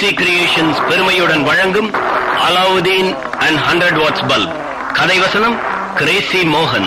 Maruti creations பெருமையுடன் வழங்கும் Alavudeen and hundred watts bulb கதை வசனம் கிரேசி மோகன்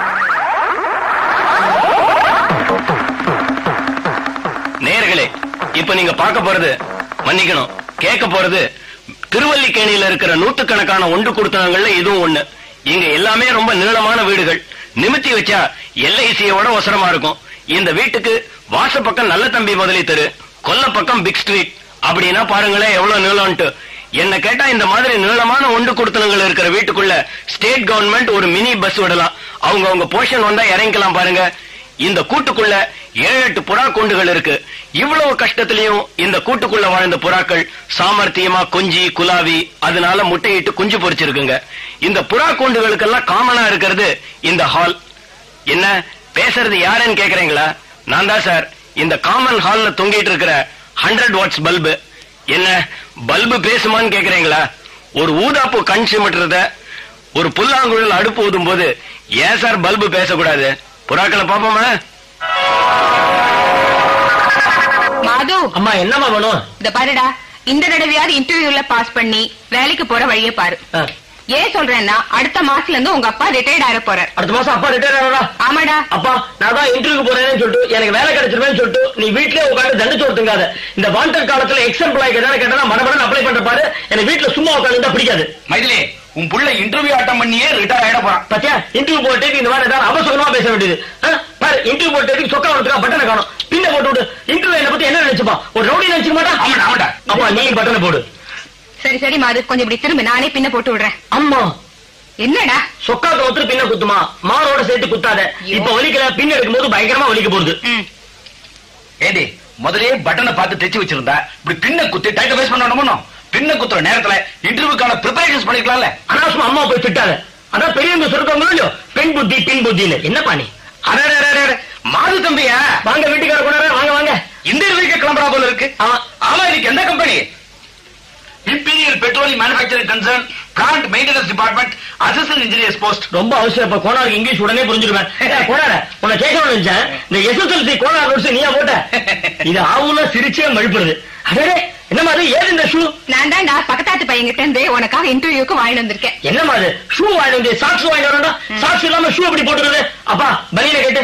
நேர்களே இப்ப நீங்க பார்க்க போறது மன்னிக்கணும் கேட்க போறது திருவல்லிக்கேணியில இருக்கிற நூத்துக்கணக்கான ஒன்று கொடுத்தனங்கள்ல இதுவும் ஒண்ணு இங்க எல்லாமே ரொம்ப நீளமான வீடுகள் நிமித்தி வச்சா எல்ஐசியோட ஒசரமா இருக்கும் இந்த வீட்டுக்கு வாச பக்கம் நல்ல தம்பி முதலி தெரு கொல்ல பக்கம் பிக் ஸ்ட்ரீட் அப்படின்னா பாருங்களேன் எவ்வளவு நீளம்ட்டு என்ன கேட்டா இந்த மாதிரி நீளமான ஒன்று கொடுத்தனங்கள் இருக்கிற வீட்டுக்குள்ள ஸ்டேட் கவர்மெண்ட் ஒரு மினி பஸ் விடலாம் அவங்க அவங்க போர்ஷன் வந்தா இறங்கிக்கலாம் பாருங்க இந்த கூட்டுக்குள்ள ஏழு எட்டு புறா கூண்டுகள் இருக்கு இவ்வளவு கஷ்டத்திலையும் இந்த கூட்டுக்குள்ள வாழ்ந்த புறாக்கள் சாமர்த்தியமா கொஞ்சி குலாவி அதனால முட்டையிட்டு குஞ்சு பொரிச்சிருக்குங்க இந்த புறா கூண்டுகளுக்கெல்லாம் காமனா இருக்கிறது இந்த ஹால் என்ன பேசுறது யாருன்னு கேக்குறீங்களா நான் தான் சார் இந்த காமன் ஹால்ல தொங்கிட்டு இருக்கிற ஹண்ட்ரட் வாட்ஸ் பல்பு என்ன பல்பு பேசுமான்னு கேக்குறீங்களா ஒரு ஊதாப்பு கண் சிமிட்டுறத ஒரு புல்லாங்குழல் அடுப்பு ஊதும் போது ஏன் சார் பல்பு பேசக்கூடாது புறாக்களை பாப்போமா மாது அம்மா என்னம்மா வேணும் இந்த பாருடா இந்த தடவையாவது இன்டர்வியூல பாஸ் பண்ணி வேலைக்கு போற வழியை பாரு ஆ, ஏன் சொல்றேன்னா அடுத்த மாசத்துல இருந்து உங்க அப்பா ரிட்டையர்ட் ஆக போறார் அடுத்த மாசம் அப்பா ரிட்டையர் ஆகிறா ஆமாடா அப்பா நான் தான் இன்டர்வியூ போறேன்னு சொல்லிட்டு எனக்கு வேலை கிடைச்சிருவேன்னு சொல்லிட்டு நீ வீட்லயே உட்காந்து தண்டு சோத்துங்காத இந்த வாண்டட் காலத்துல எக்ஸாம்பிள் ஆகி எதாவது கேட்டா மடமடன் அப்ளை பண்ற பாரு எனக்கு வீட்ல சும்மா உட்காந்து பிடிக்காது மைதிலே உன் புள்ள இன்டர்வியூ அட்டம் பண்ணியே ரிட்டையர் ஆயிட போறான் பாத்தியா இன்டர்வியூ போட்டு இந்த மாதிரி ஏதாவது அவசரமா பேச வேண்டியது ஆ, பாரு இன்டர்வியூ போட்டு சொக்கா வரதுக்கா பட்டனை காணும் பின்ன போட்டு விடு இன்டர்வியூ என்ன பத்தி என்ன நினைச்சுப்பா ஒரு ரவுடி நினைச்சுக்க மாட்டா ஆமாடா ஆமாடா அப்பா நீ பட்டனை போடு சரி சரி மாது கொஞ்சம் இப்படி திரும்ப நானே பின்ன போட்டு விடுறேன் அம்மா என்னடா சொக்காத்த ஒருத்தர் பின்ன குத்துமா மாரோட சேர்த்து குத்தாத ஐயோ. இப்ப வலிக்கல பின் எடுக்கும் போது பயங்கரமா வலிக்க போகுது ம். ஏடி முதலே பட்டனை பார்த்து தைச்சு வச்சிருந்தா இப்படி பின்ன குத்தி டைட்ட வேஸ்ட் பண்ணணும் பின்ன குத்துற நேரத்துல இன்டர்வியூக்கான ப்ரிப்பரேஷன்ஸ் பண்ணிக்கலாம்ல அனாவசமா அம்மா போய் திட்டாத அதான் பெரியவங்க சொல்றாங்க இல்லையோ பெண் புத்தி பின் புத்தின்னு என்னப்பா நீ அடே, அடே, அடே, அடே. மாது தம்பியா வாங்க வீட்டுக்கார கொண்டாட வாங்க வாங்க இந்த வீக்க கிளம்புறா போல இருக்கு ஆமா. ஆமா இதுக்கு எந்த company Imperial Petroleum manufacturing concern plant maintenance department assistant engineers post ரொம்ப அவசியம் இப்ப கோனாருக்கு இங்கிலீஷ் உடனே புரிஞ்சுக்குவேன் ஏய், கோனார உன்னை கேட்கணும்னு நினைச்சேன் இந்த எஸ்எஸ்எல்சி கோனார் நோட்ஸ் நீயா போட்ட இது ஆவுல சிரிச்சே மழுப்புறது அடே என்ன மாதிரி ஏது இந்த ஷூ நான் தான்டா பக்கத்தாத்து பையன்கிட்ட இருந்து உனக்காக இன்டர்வியூக்கு வாங்கிட்டு வந்திருக்கேன் என்ன மாதிரி ஷூ வாங்கிட்டு வந்து சாக்ஸ் வாங்கிட்டு வரண்டா சாக்ஸ் இல்லாம ஷூ எப்படி போட்டுக்கிறது அப்பா பனியில கேட்டு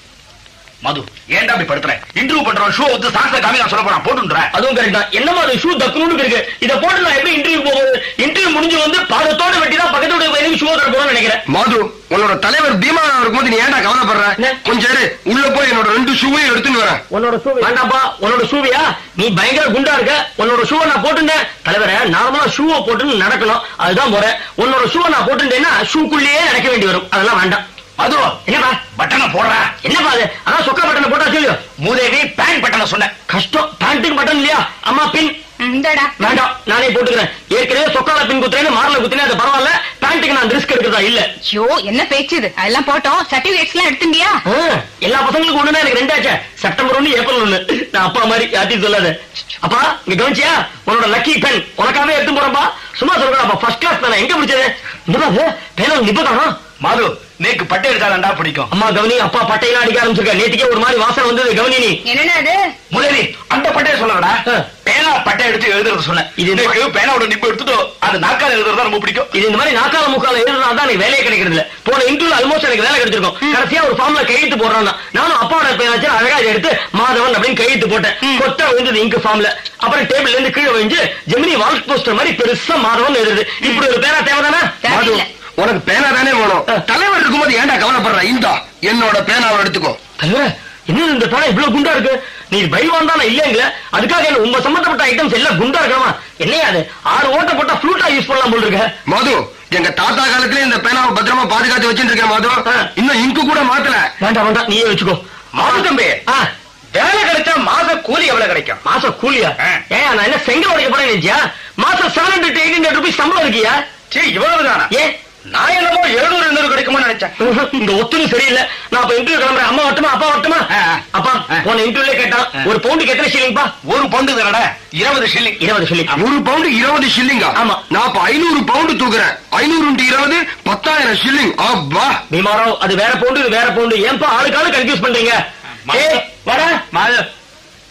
மது ஏன்டா அப்படி படுத்துற இன்டர்வியூ பண்றோம் ஷோ வந்து சாக்ஸ காமி நான் சொல்ல போறேன் போட்டுன்ற அதுவும் கரெக்ட் தான் என்ன மாதிரி ஷூ தக்குன்னு இருக்கு இத போட்டு நான் எப்படி இன்டர்வியூ போகுது இன்டர்வியூ முடிஞ்சு வந்து பாதத்தோட வெட்டி தான் பக்கத்தோட பையனுக்கு ஷூ தர போறோம்னு நினைக்கிறேன் மாது உன்னோட தலைவர் பீமானா இருக்கும்போது நீ ஏன்டா கவலைப்படுற என்ன? கொஞ்சம் இரு உள்ள போய் என்னோட ரெண்டு ஷூவையும் எடுத்துன்னு வரேன் உன்னோட ஷூ வேண்டாப்பா உன்னோட ஷூவியா நீ பயங்கர குண்டா இருக்க உன்னோட ஷூவை நான் போட்டுட்டேன் தலைவரே நார்மலா ஷூவை போட்டு நடக்கணும் அதுதான் போறேன் உன்னோட ஷூவை நான் போட்டுட்டேன்னா ஷூக்குள்ளேயே நடக்க வேண்டி வரும் அதெல்லாம் வேண்டாம் மது என்னப்பா பட்டனை போடுற என்னப்பா அது அதான் சொக்கா பட்டனை போட்டா சொல்லியோ மூதேவி பேண்ட் பட்டனை சொன்னேன் கஷ்டம் பேண்ட்டுக்கு பட்டன் இல்லையா அம்மா பின் ம், இந்தாடா வேண்டாம் நானே போட்டுக்கிறேன் ஏற்கனவே சொக்கால பின் குத்துறேன்னு மாறல குத்துனே அது பரவாயில்ல பேண்ட்டுக்கு நான் ரிஸ்க் எடுக்கிறதா இல்ல ஐயோ என்ன பேச்சு இது அதெல்லாம் போட்டோம் சர்டிபிகேட்ஸ் எல்லாம் எடுத்துட்டியா ஆ, எல்லா பசங்களுக்கும் ஒண்ணுனா எனக்கு ரெண்டாச்சே செப்டம்பர் ஒண்ணு ஏப்ரல் ஒண்ணு நான் அப்பா மாதிரி யார்ட்டையும் சொல்லாத அப்பா இங்க கவனிச்சியா உன்னோட லக்கி பென் உனக்காவே எடுத்து போறப்பா சும்மா சொல்றேன் ஃபர்ஸ்ட் கிளாஸ் தானே எங்க பிடிச்சது இந்த பேன நிப்பதானா மது நேக்கு பட்டை எடுத்தாதான்டா பிடிக்கும் அம்மா கவனி அப்பா பட்டையெல்லாம் அடிக்க ஆரம்பிச்சிருக்க நேற்றுக்கே ஒரு மாதிரி வாசனை வந்தது கவனி நீ என்னடா அது முதலி அந்த பட்டையை சொல்லடா ஆ. பேனா பட்டை எடுத்து எழுதுறது சொன்னேன் இது இது என்ன? பேனாவோட நிப்பு எடுத்துட்டு அது நாக்கால எழுதுறது ரொம்ப பிடிக்கும் இது இந்த மாதிரி நாக்கால முக்கால எழுதுனா தான் எனக்கு வேலையே கிடைக்கிறது இல்ல போன இன்டர்வியூ ஆல்மோஸ்ட் எனக்கு வேலை கிடைச்சிருக்கும் கடைசியா ஒரு ஃபார்ம்ல கையெழுத்து போடுறான் நானும் அப்பாவோட பேராச்சு அழகா இதை எடுத்து மாதவன் அப்படின்னு கையெழுத்து போட்டேன் கொத்தா விழுந்தது இங்கு ஃபார்ம்ல அப்புறம் டேபிள்ல இருந்து கீழே விழுந்து ஜெமினி வால் போஸ்டர் மாதிரி பெருசா மாதவன் எழுதுது இப்படி ஒரு பேரா தேவைதானே மாது தேவையில்ல உனக்கு பேனா தானே வேணும் ஆ. தலைவர் இருக்கும்போது ஏன்டா கவலைப்படுற இந்தா என்னோட பேனாவை எடுத்துக்கோ தலைவரே என்ன இந்த பேனா இவ்வளவு குண்டா இருக்கு நீ பைவான் தானே இல்லைங்கள அதுக்காக என்ன உங்க சம்பந்தப்பட்ட ஐட்டம்ஸ் எல்லாம் குண்டா இருக்கணுமா என்னையா அது ஆறு ஓட்ட போட்டா ஃப்ளூட்டா யூஸ் பண்ணலாம் போல் இருக்க மது எங்க தாத்தா காலத்துல இந்த பேனாவை பத்திரமா பாதுகாத்து வச்சுட்டு இருக்கேன் மது ஆ. இன்னும் இங்கு கூட மாத்தல வேண்டாம் வேண்டாம் நீயே வச்சுக்கோ மாது தம்பி ஆ வேலை கிடைச்சா மாச கூலி எவ்வளவு கிடைக்கும் மாச கூலியா ஆ. ஏன் நான் என்ன செங்கல் உடைக்க போறேன் நினைச்சியா மாசம் seven hundred eight hundred rupees சம்பளம் இருக்கியா சீ இவ்வளவு தானா ஏன் நான் என்னமோ எழுநூறு எழுநூறு கிடைக்குமோ நினைச்சேன் இந்த ஒத்துணை சரியில்லை நான் அப்ப இன்டர்வியூ கிளம்புறேன் அம்மா வரட்டுமா அப்பா வரட்டுமா ஆ, ஆ. அப்பா ஆ. போன இன்டர்வியூல கேட்டான் ஆ. ஒரு பவுண்டுக்கு எத்தனை ஷில்லிங்ப்பா ஒரு பவுண்டு தானடா இருபது ஷில்லிங் இருபது ஷில்லிங் ஒரு பவுண்டு இருபது ஷில்லிங்கா ஆமா. நான் இப்ப ஐநூறு பவுண்டு தூக்குறேன் ஐநூறு இன்ட்டு இருபது பத்தாயிரம் ஷில்லிங் அப்பா பீமாராவ் அது வேற பவுண்டு இது வேற பவுண்டு ஏன்பா ஆளுக்கு ஆளு கன்ஃபியூஸ் பண்றீங்க மா- ஏய், வாடா மாது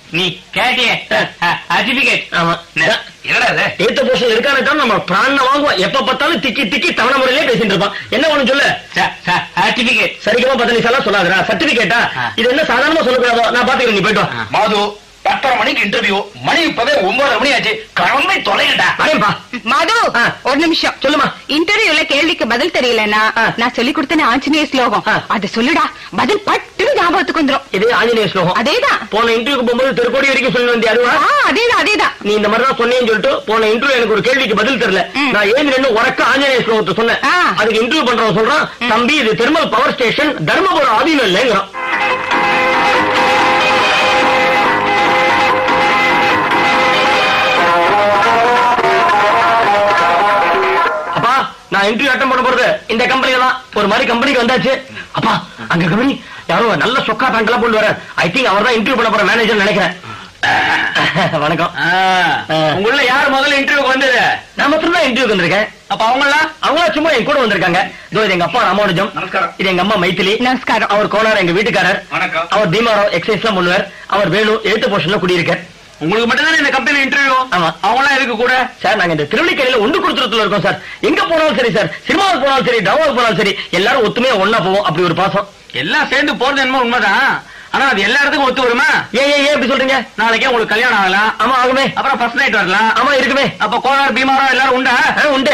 நீ கேட்டிய சர்டிபிகேட் ஆமா என்னடா இது ஏத்த போஷன் இருக்கானே தான் நம்ம பிராண வாங்குவோம் எப்ப பார்த்தாலும் திக்கி திக்கி தவணை முறையிலே பேசிட்டு இருப்பான் என்ன ஒண்ணு சொல்லு சர்டிபிகேட் சரிக்கமா பத்து நிமிஷம் சொல்லாதரா சர்டிபிகேட்டா இது என்ன சாதாரணமா சொல்லக்கூடாதோ நான் பாத்துக்கிறேன் நீ போயிட்டு வா மாது பத்தரை மணிக்கு இன்டர்வியூ மணி இப்பவே ஒன்பதரை மணி ஆச்சு கிளம்பி தொலைங்கடா வரேன்பா மது ஆ. ஒரு நிமிஷம் சொல்லுமா இன்டர்வியூல கேள்விக்கு பதில் தெரியலன்னா ஆ. நான் சொல்லி கொடுத்தேனே ஆஞ்சநேய ஸ்லோகம் ஆ. அது சொல்லுடா பதில் பட்டுன்னு ஞாபகத்துக்கு வந்துரும் இது ஆஞ்சநேய ஸ்லோகம் அதேதான் போன இன்டர்வியூக்கு போகும்போது திருக்கோடி வரைக்கும் சொல்லி வந்தியா அதுவா ஆ, அதேதான் அதேதான் நீ இந்த மாதிரி தான் சொன்னேன்னு சொல்லிட்டு போன இன்டர்வியூ எனக்கு ஒரு கேள்விக்கு பதில் தெரியல ம். நான் ஏன் நின்னு உறக்க ஆஞ்சநேய ஸ்லோகத்தை சொன்னேன் ஆ. அதுக்கு இன்டர்வியூ பண்றவன் சொல்றான் தம்பி இது thermal power station Dharmapuram Aadheenam இல்லைங்கிறான் அப்பா நான் இன்டர்வியூ அட்டன் பண்ண போறது இந்த கம்பெனில தான் ஒரு மாதிரி கம்பெனிக்கு வந்தாச்சு அப்பா அங்க கம்பெனி யாரோ நல்ல சொக்கா பேண்ட் எல்லாம் போட்டு வர ஐ திங்க் அவர் தான் இன்டர்வியூ பண்ண போற மேனேஜர் நினைக்கிறேன் வணக்கம் உங்கள யார் முதல்ல இன்டர்வியூக்கு வந்தது நான் மட்டும் தான் இன்டர்வியூ வந்திருக்கேன் அப்ப அவங்களாம் அவங்களா சும்மா என் கூட வந்திருக்காங்க இதோ இது எங்க அப்பா ராமானுஜம் நமஸ்காரம். இது எங்க அம்மா மைத்திலி நமஸ்காரம் அவர் கோனார் எங்க வீட்டுக்காரர் வணக்கம். அவர் பீமாராவ் எக்ஸசைஸ் எல்லாம் பண்ணுவார் அவர் வேணு எழுத்து போர்ஷன்ல குடியிருக்கார் உங்களுக்கு மட்டும் தானே இந்த கம்பெனி இன்டர்வியூ ஆமா. அவங்களாம் இருக்கு கூட சார் நாங்க இந்த திருவள்ளிக்கரையில ஒன்று கொடுத்துறதுல இருக்கோம் சார் எங்க போனாலும் சரி சார் சினிமாவுக்கு போனாலும் சரி டவாவுக்கு போனாலும் சரி எல்லாரும் ஒத்துமையா ஒண்ணா போவோம் அப்படி ஒரு பாசம் எல்லாம் சேர்ந்து போறது என்னமோ உண்மைதான் ஆனா அது எல்லா இடத்துக்கும் ஒத்து வருமா ஏன் ஏன் ஏன் இப்படி சொல்றீங்க நாளைக்கே உங்களுக்கு கல்யாணம் ஆகலாம் ஆமா ஆகுமே அப்புறம் ஃபர்ஸ்ட் நைட் வரலாம் ஆமா இருக்குமே அப்ப கோனார் பீமாரா எல்லாரும் உண்டா ஆ, உண்டு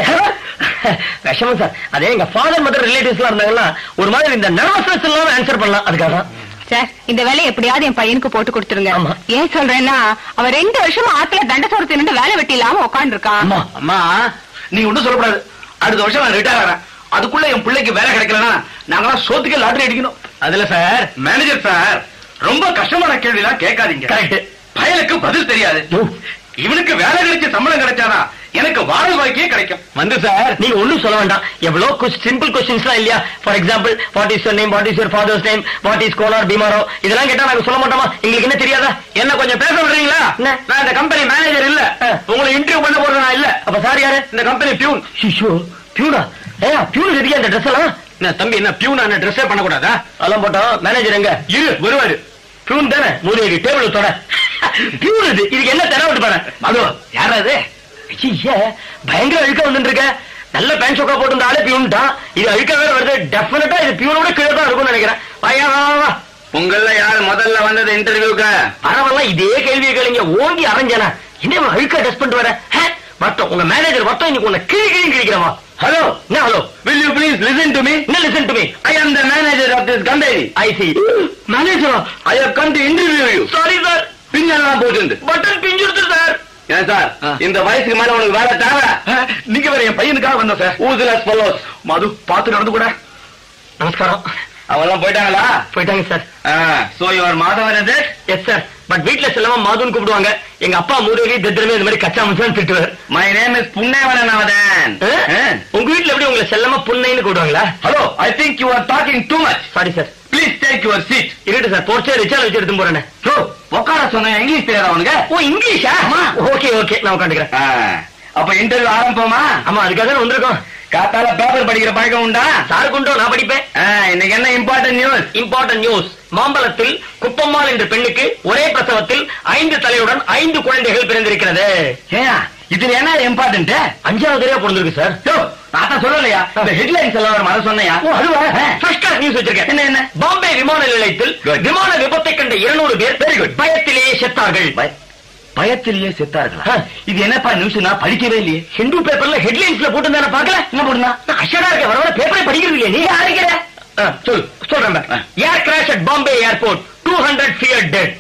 விஷமம் சார் அதே எங்க ஃபாதர் மதர் ரிலேட்டிவ்ஸ் எல்லாம் இருந்தாங்கன்னா ஒரு மாதிரி இந்த நர்வஸ்னஸ் எல்லாம் ஆன்சர் பண்ணலாம் அதுக்காக தான் சார் இந்த வேலையை எப்படியாவது என் பையனுக்கு போட்டு கொடுத்துருங்க ஆமா. ஏன் சொல்றேன்னா அவன் ரெண்டு வருஷமா ஆத்துல தண்ட சோறு தின்னு வேலை வெட்டி இல்லாம உட்காந்து இருக்கான் ஆமா அம்மா நீ ஒண்ணும் சொல்லக்கூடாது அடுத்த வருஷம் நான் ரிட்டையர் ஆகிறேன் அதுக்குள்ள என் பிள்ளைக்கு வேலை கிடைக்கலன்னா நாங்களாம் சோத்துக்கே லாட்டரி அடிக்கணும் அதுல சார் மேனேஜர் சார் ரொம்ப கஷ்டமான கேள்விலாம் கேட்காதீங்க கரெக்ட் பயலுக்கு பதில் தெரியாது இவனுக்கு வேலை கிடைச்ச சம்பளம் கிடைச்சாதான் எனக்கு வாழ் வாய்க்கே கிடைக்கும் வந்து சார் நீங்க ஒண்ணும் சொல்ல வேண்டாம் எவ்வளவு சிம்பிள் கொஸ்டின்ஸ்லாம் இல்லையா for example what is your name what is your father's name what is Kolar பீமாரோ இதெல்லாம் கேட்டா நாங்க சொல்ல மாட்டோமா உங்களுக்கு என்ன தெரியாதா என்ன கொஞ்சம் பேச விடுறீங்களா என்ன? நான் இந்த கம்பெனி மேனேஜர் இல்ல ஆ. உங்களை இன்டர்வியூ பண்ண போறது நான் இல்ல அப்ப சார் யாரு இந்த கம்பெனி பியூன் ஷிஷோ பியூனா ஏ பியூன் எதுக்கு அந்த ட்ரெஸ் எல்லாம் என்ன தம்பி என்ன பியூன் என்ன ட்ரெஸ்ஸே பண்ணக்கூடாதா அதெல்லாம் போட்டோம் மேனேஜர் எங்க இரு வருவாரு பியூன் தானே மூதேவி டேபிள் தொட பியூன் இது இதுக்கு என்ன தர விட்டு பாரு அது யாரா அது ஐயே பயங்கர அழுக்க வந்துட்டு இருக்க நல்ல பேண்ட் ஷோக்கா போட்டு ஆளே பியூன்ட்டான் இது அழுக்க வேற வருது டெஃபினட்டா இது பியூனோட கீழே தான் இருக்கும்னு நினைக்கிறேன் வாயா, வா, வா, வா. உங்கள யாரு முதல்ல வந்தது இன்டர்வியூக்கு பரவாயில்ல இதே கேள்வியை கேளுங்க ஓங்கி அரைஞ்சனா என்ன இவன் அழுக்க டெஸ்ட் பண்ணிட்டு வர ஹே, வட்டம் உங்க மேனேஜர் வட்டம் இன்னைக்கு உன்னை கிழி கிழி கிழிக்கிறவா ஹலோ என்ன hello will you please listen to me என்ன listen to me I am the manager of this company I see மேனேஜரா I have come to interview you sorry sir பின்னெல்லாம் போட்டு பட்டன் பிஞ்சிருது சார் ஏன் சார் ஆ. இந்த வயசுக்கு மேல உனக்கு வேலை தேவை நீங்க வேற என் பையனுக்காக வந்த சார் ஊதுலஸ் ஃபெலோஸ் மது பார்த்து நடந்து கூட நமஸ்காரம் அவெல்லாம் போயிட்டாங்களா போயிட்டாங்க சார் சோ யுவர் மாதவன் இது எஸ் சார் பட் வீட்ல செல்லாம மாதுன்னு கூப்பிடுவாங்க எங்க அப்பா மூதேவி தத்திரமே இந்த மாதிரி கச்சா முச்சான்னு திட்டுவார் மை நேம் இஸ் புண்ணேவனன் அவதன் உங்க வீட்ல எப்படி உங்களை செல்லாம புண்ணைன்னு கூப்பிடுவாங்களா hello I think you are talking too much sorry sir please take your seat இருக்கட்டும் சார் போர்ச்சே ரிச்சார்ஜ் வச்சு எடுத்து போறேன் யோ உட்கார சொன்ன இங்கிலீஷ் தெரியாதா அவனுக்கு ஓ இங்கிலீஷா ஆமா. ஓகே ஓகே நான் உட்காந்துக்கிறேன் ஆ, அப்ப இன்டர்வியூ ஆரம்பமா ஆமா அதுக்காக தான் வந்திருக்கோம் காத்தால பேப்பர் படிக்கிற பழக்கம் உண்டா சாருக்கு உண்டோ நான் படிப்பேன் ஆ, இன்னைக்கு என்ன இம்பார்ட்டன்ட் நியூஸ் இம்பார்ட்டன்ட் நியூஸ் மாம்பலத்தில் குப்பம்மாள் என்ற பெண்ணுக்கு ஒரே பிரசவத்தில் ஐந்து தலையுடன் ஐந்து குழந்தைகள் பிறந்திருக்கிறது ஏன் இதுல என்ன இம்பார்ட்டன்ட் அஞ்சாவது தடவை பிறந்திருக்கு சார் யோ நான் தான் சொல்லலையா இந்த ஹெட்லைன்ஸ் எல்லாம் ஒரு மர சொன்னையா ஓ, அதுவா ஆ. ஃபர்ஸ்ட் கிளாஸ் நியூஸ் வச்சிருக்கேன் என்ன, என்ன? பாம்பே விமான நிலையத்தில் Good. விமான விபத்தை கண்ட இருநூறு பேர் வெரி குட் பயத்திலேயே செத்தார்கள் பய- பயத்திலேயே செத்தார்களா ஆ. இது என்னப்பா நியூஸ் நான் படிக்கவே இல்லையே ஹிந்து பேப்பர்ல ஹெட்லைன்ஸ்ல போட்டு தானே பாக்கல என்ன போடுனா நான் அஷடா இருக்கேன் வர வர பேப்பரே படிக்கிறது இல்லையா நீ யாருக்கிற சொல்லு சொல்றேன் ஆ. Air crash at Bombay airport two hundred fear dead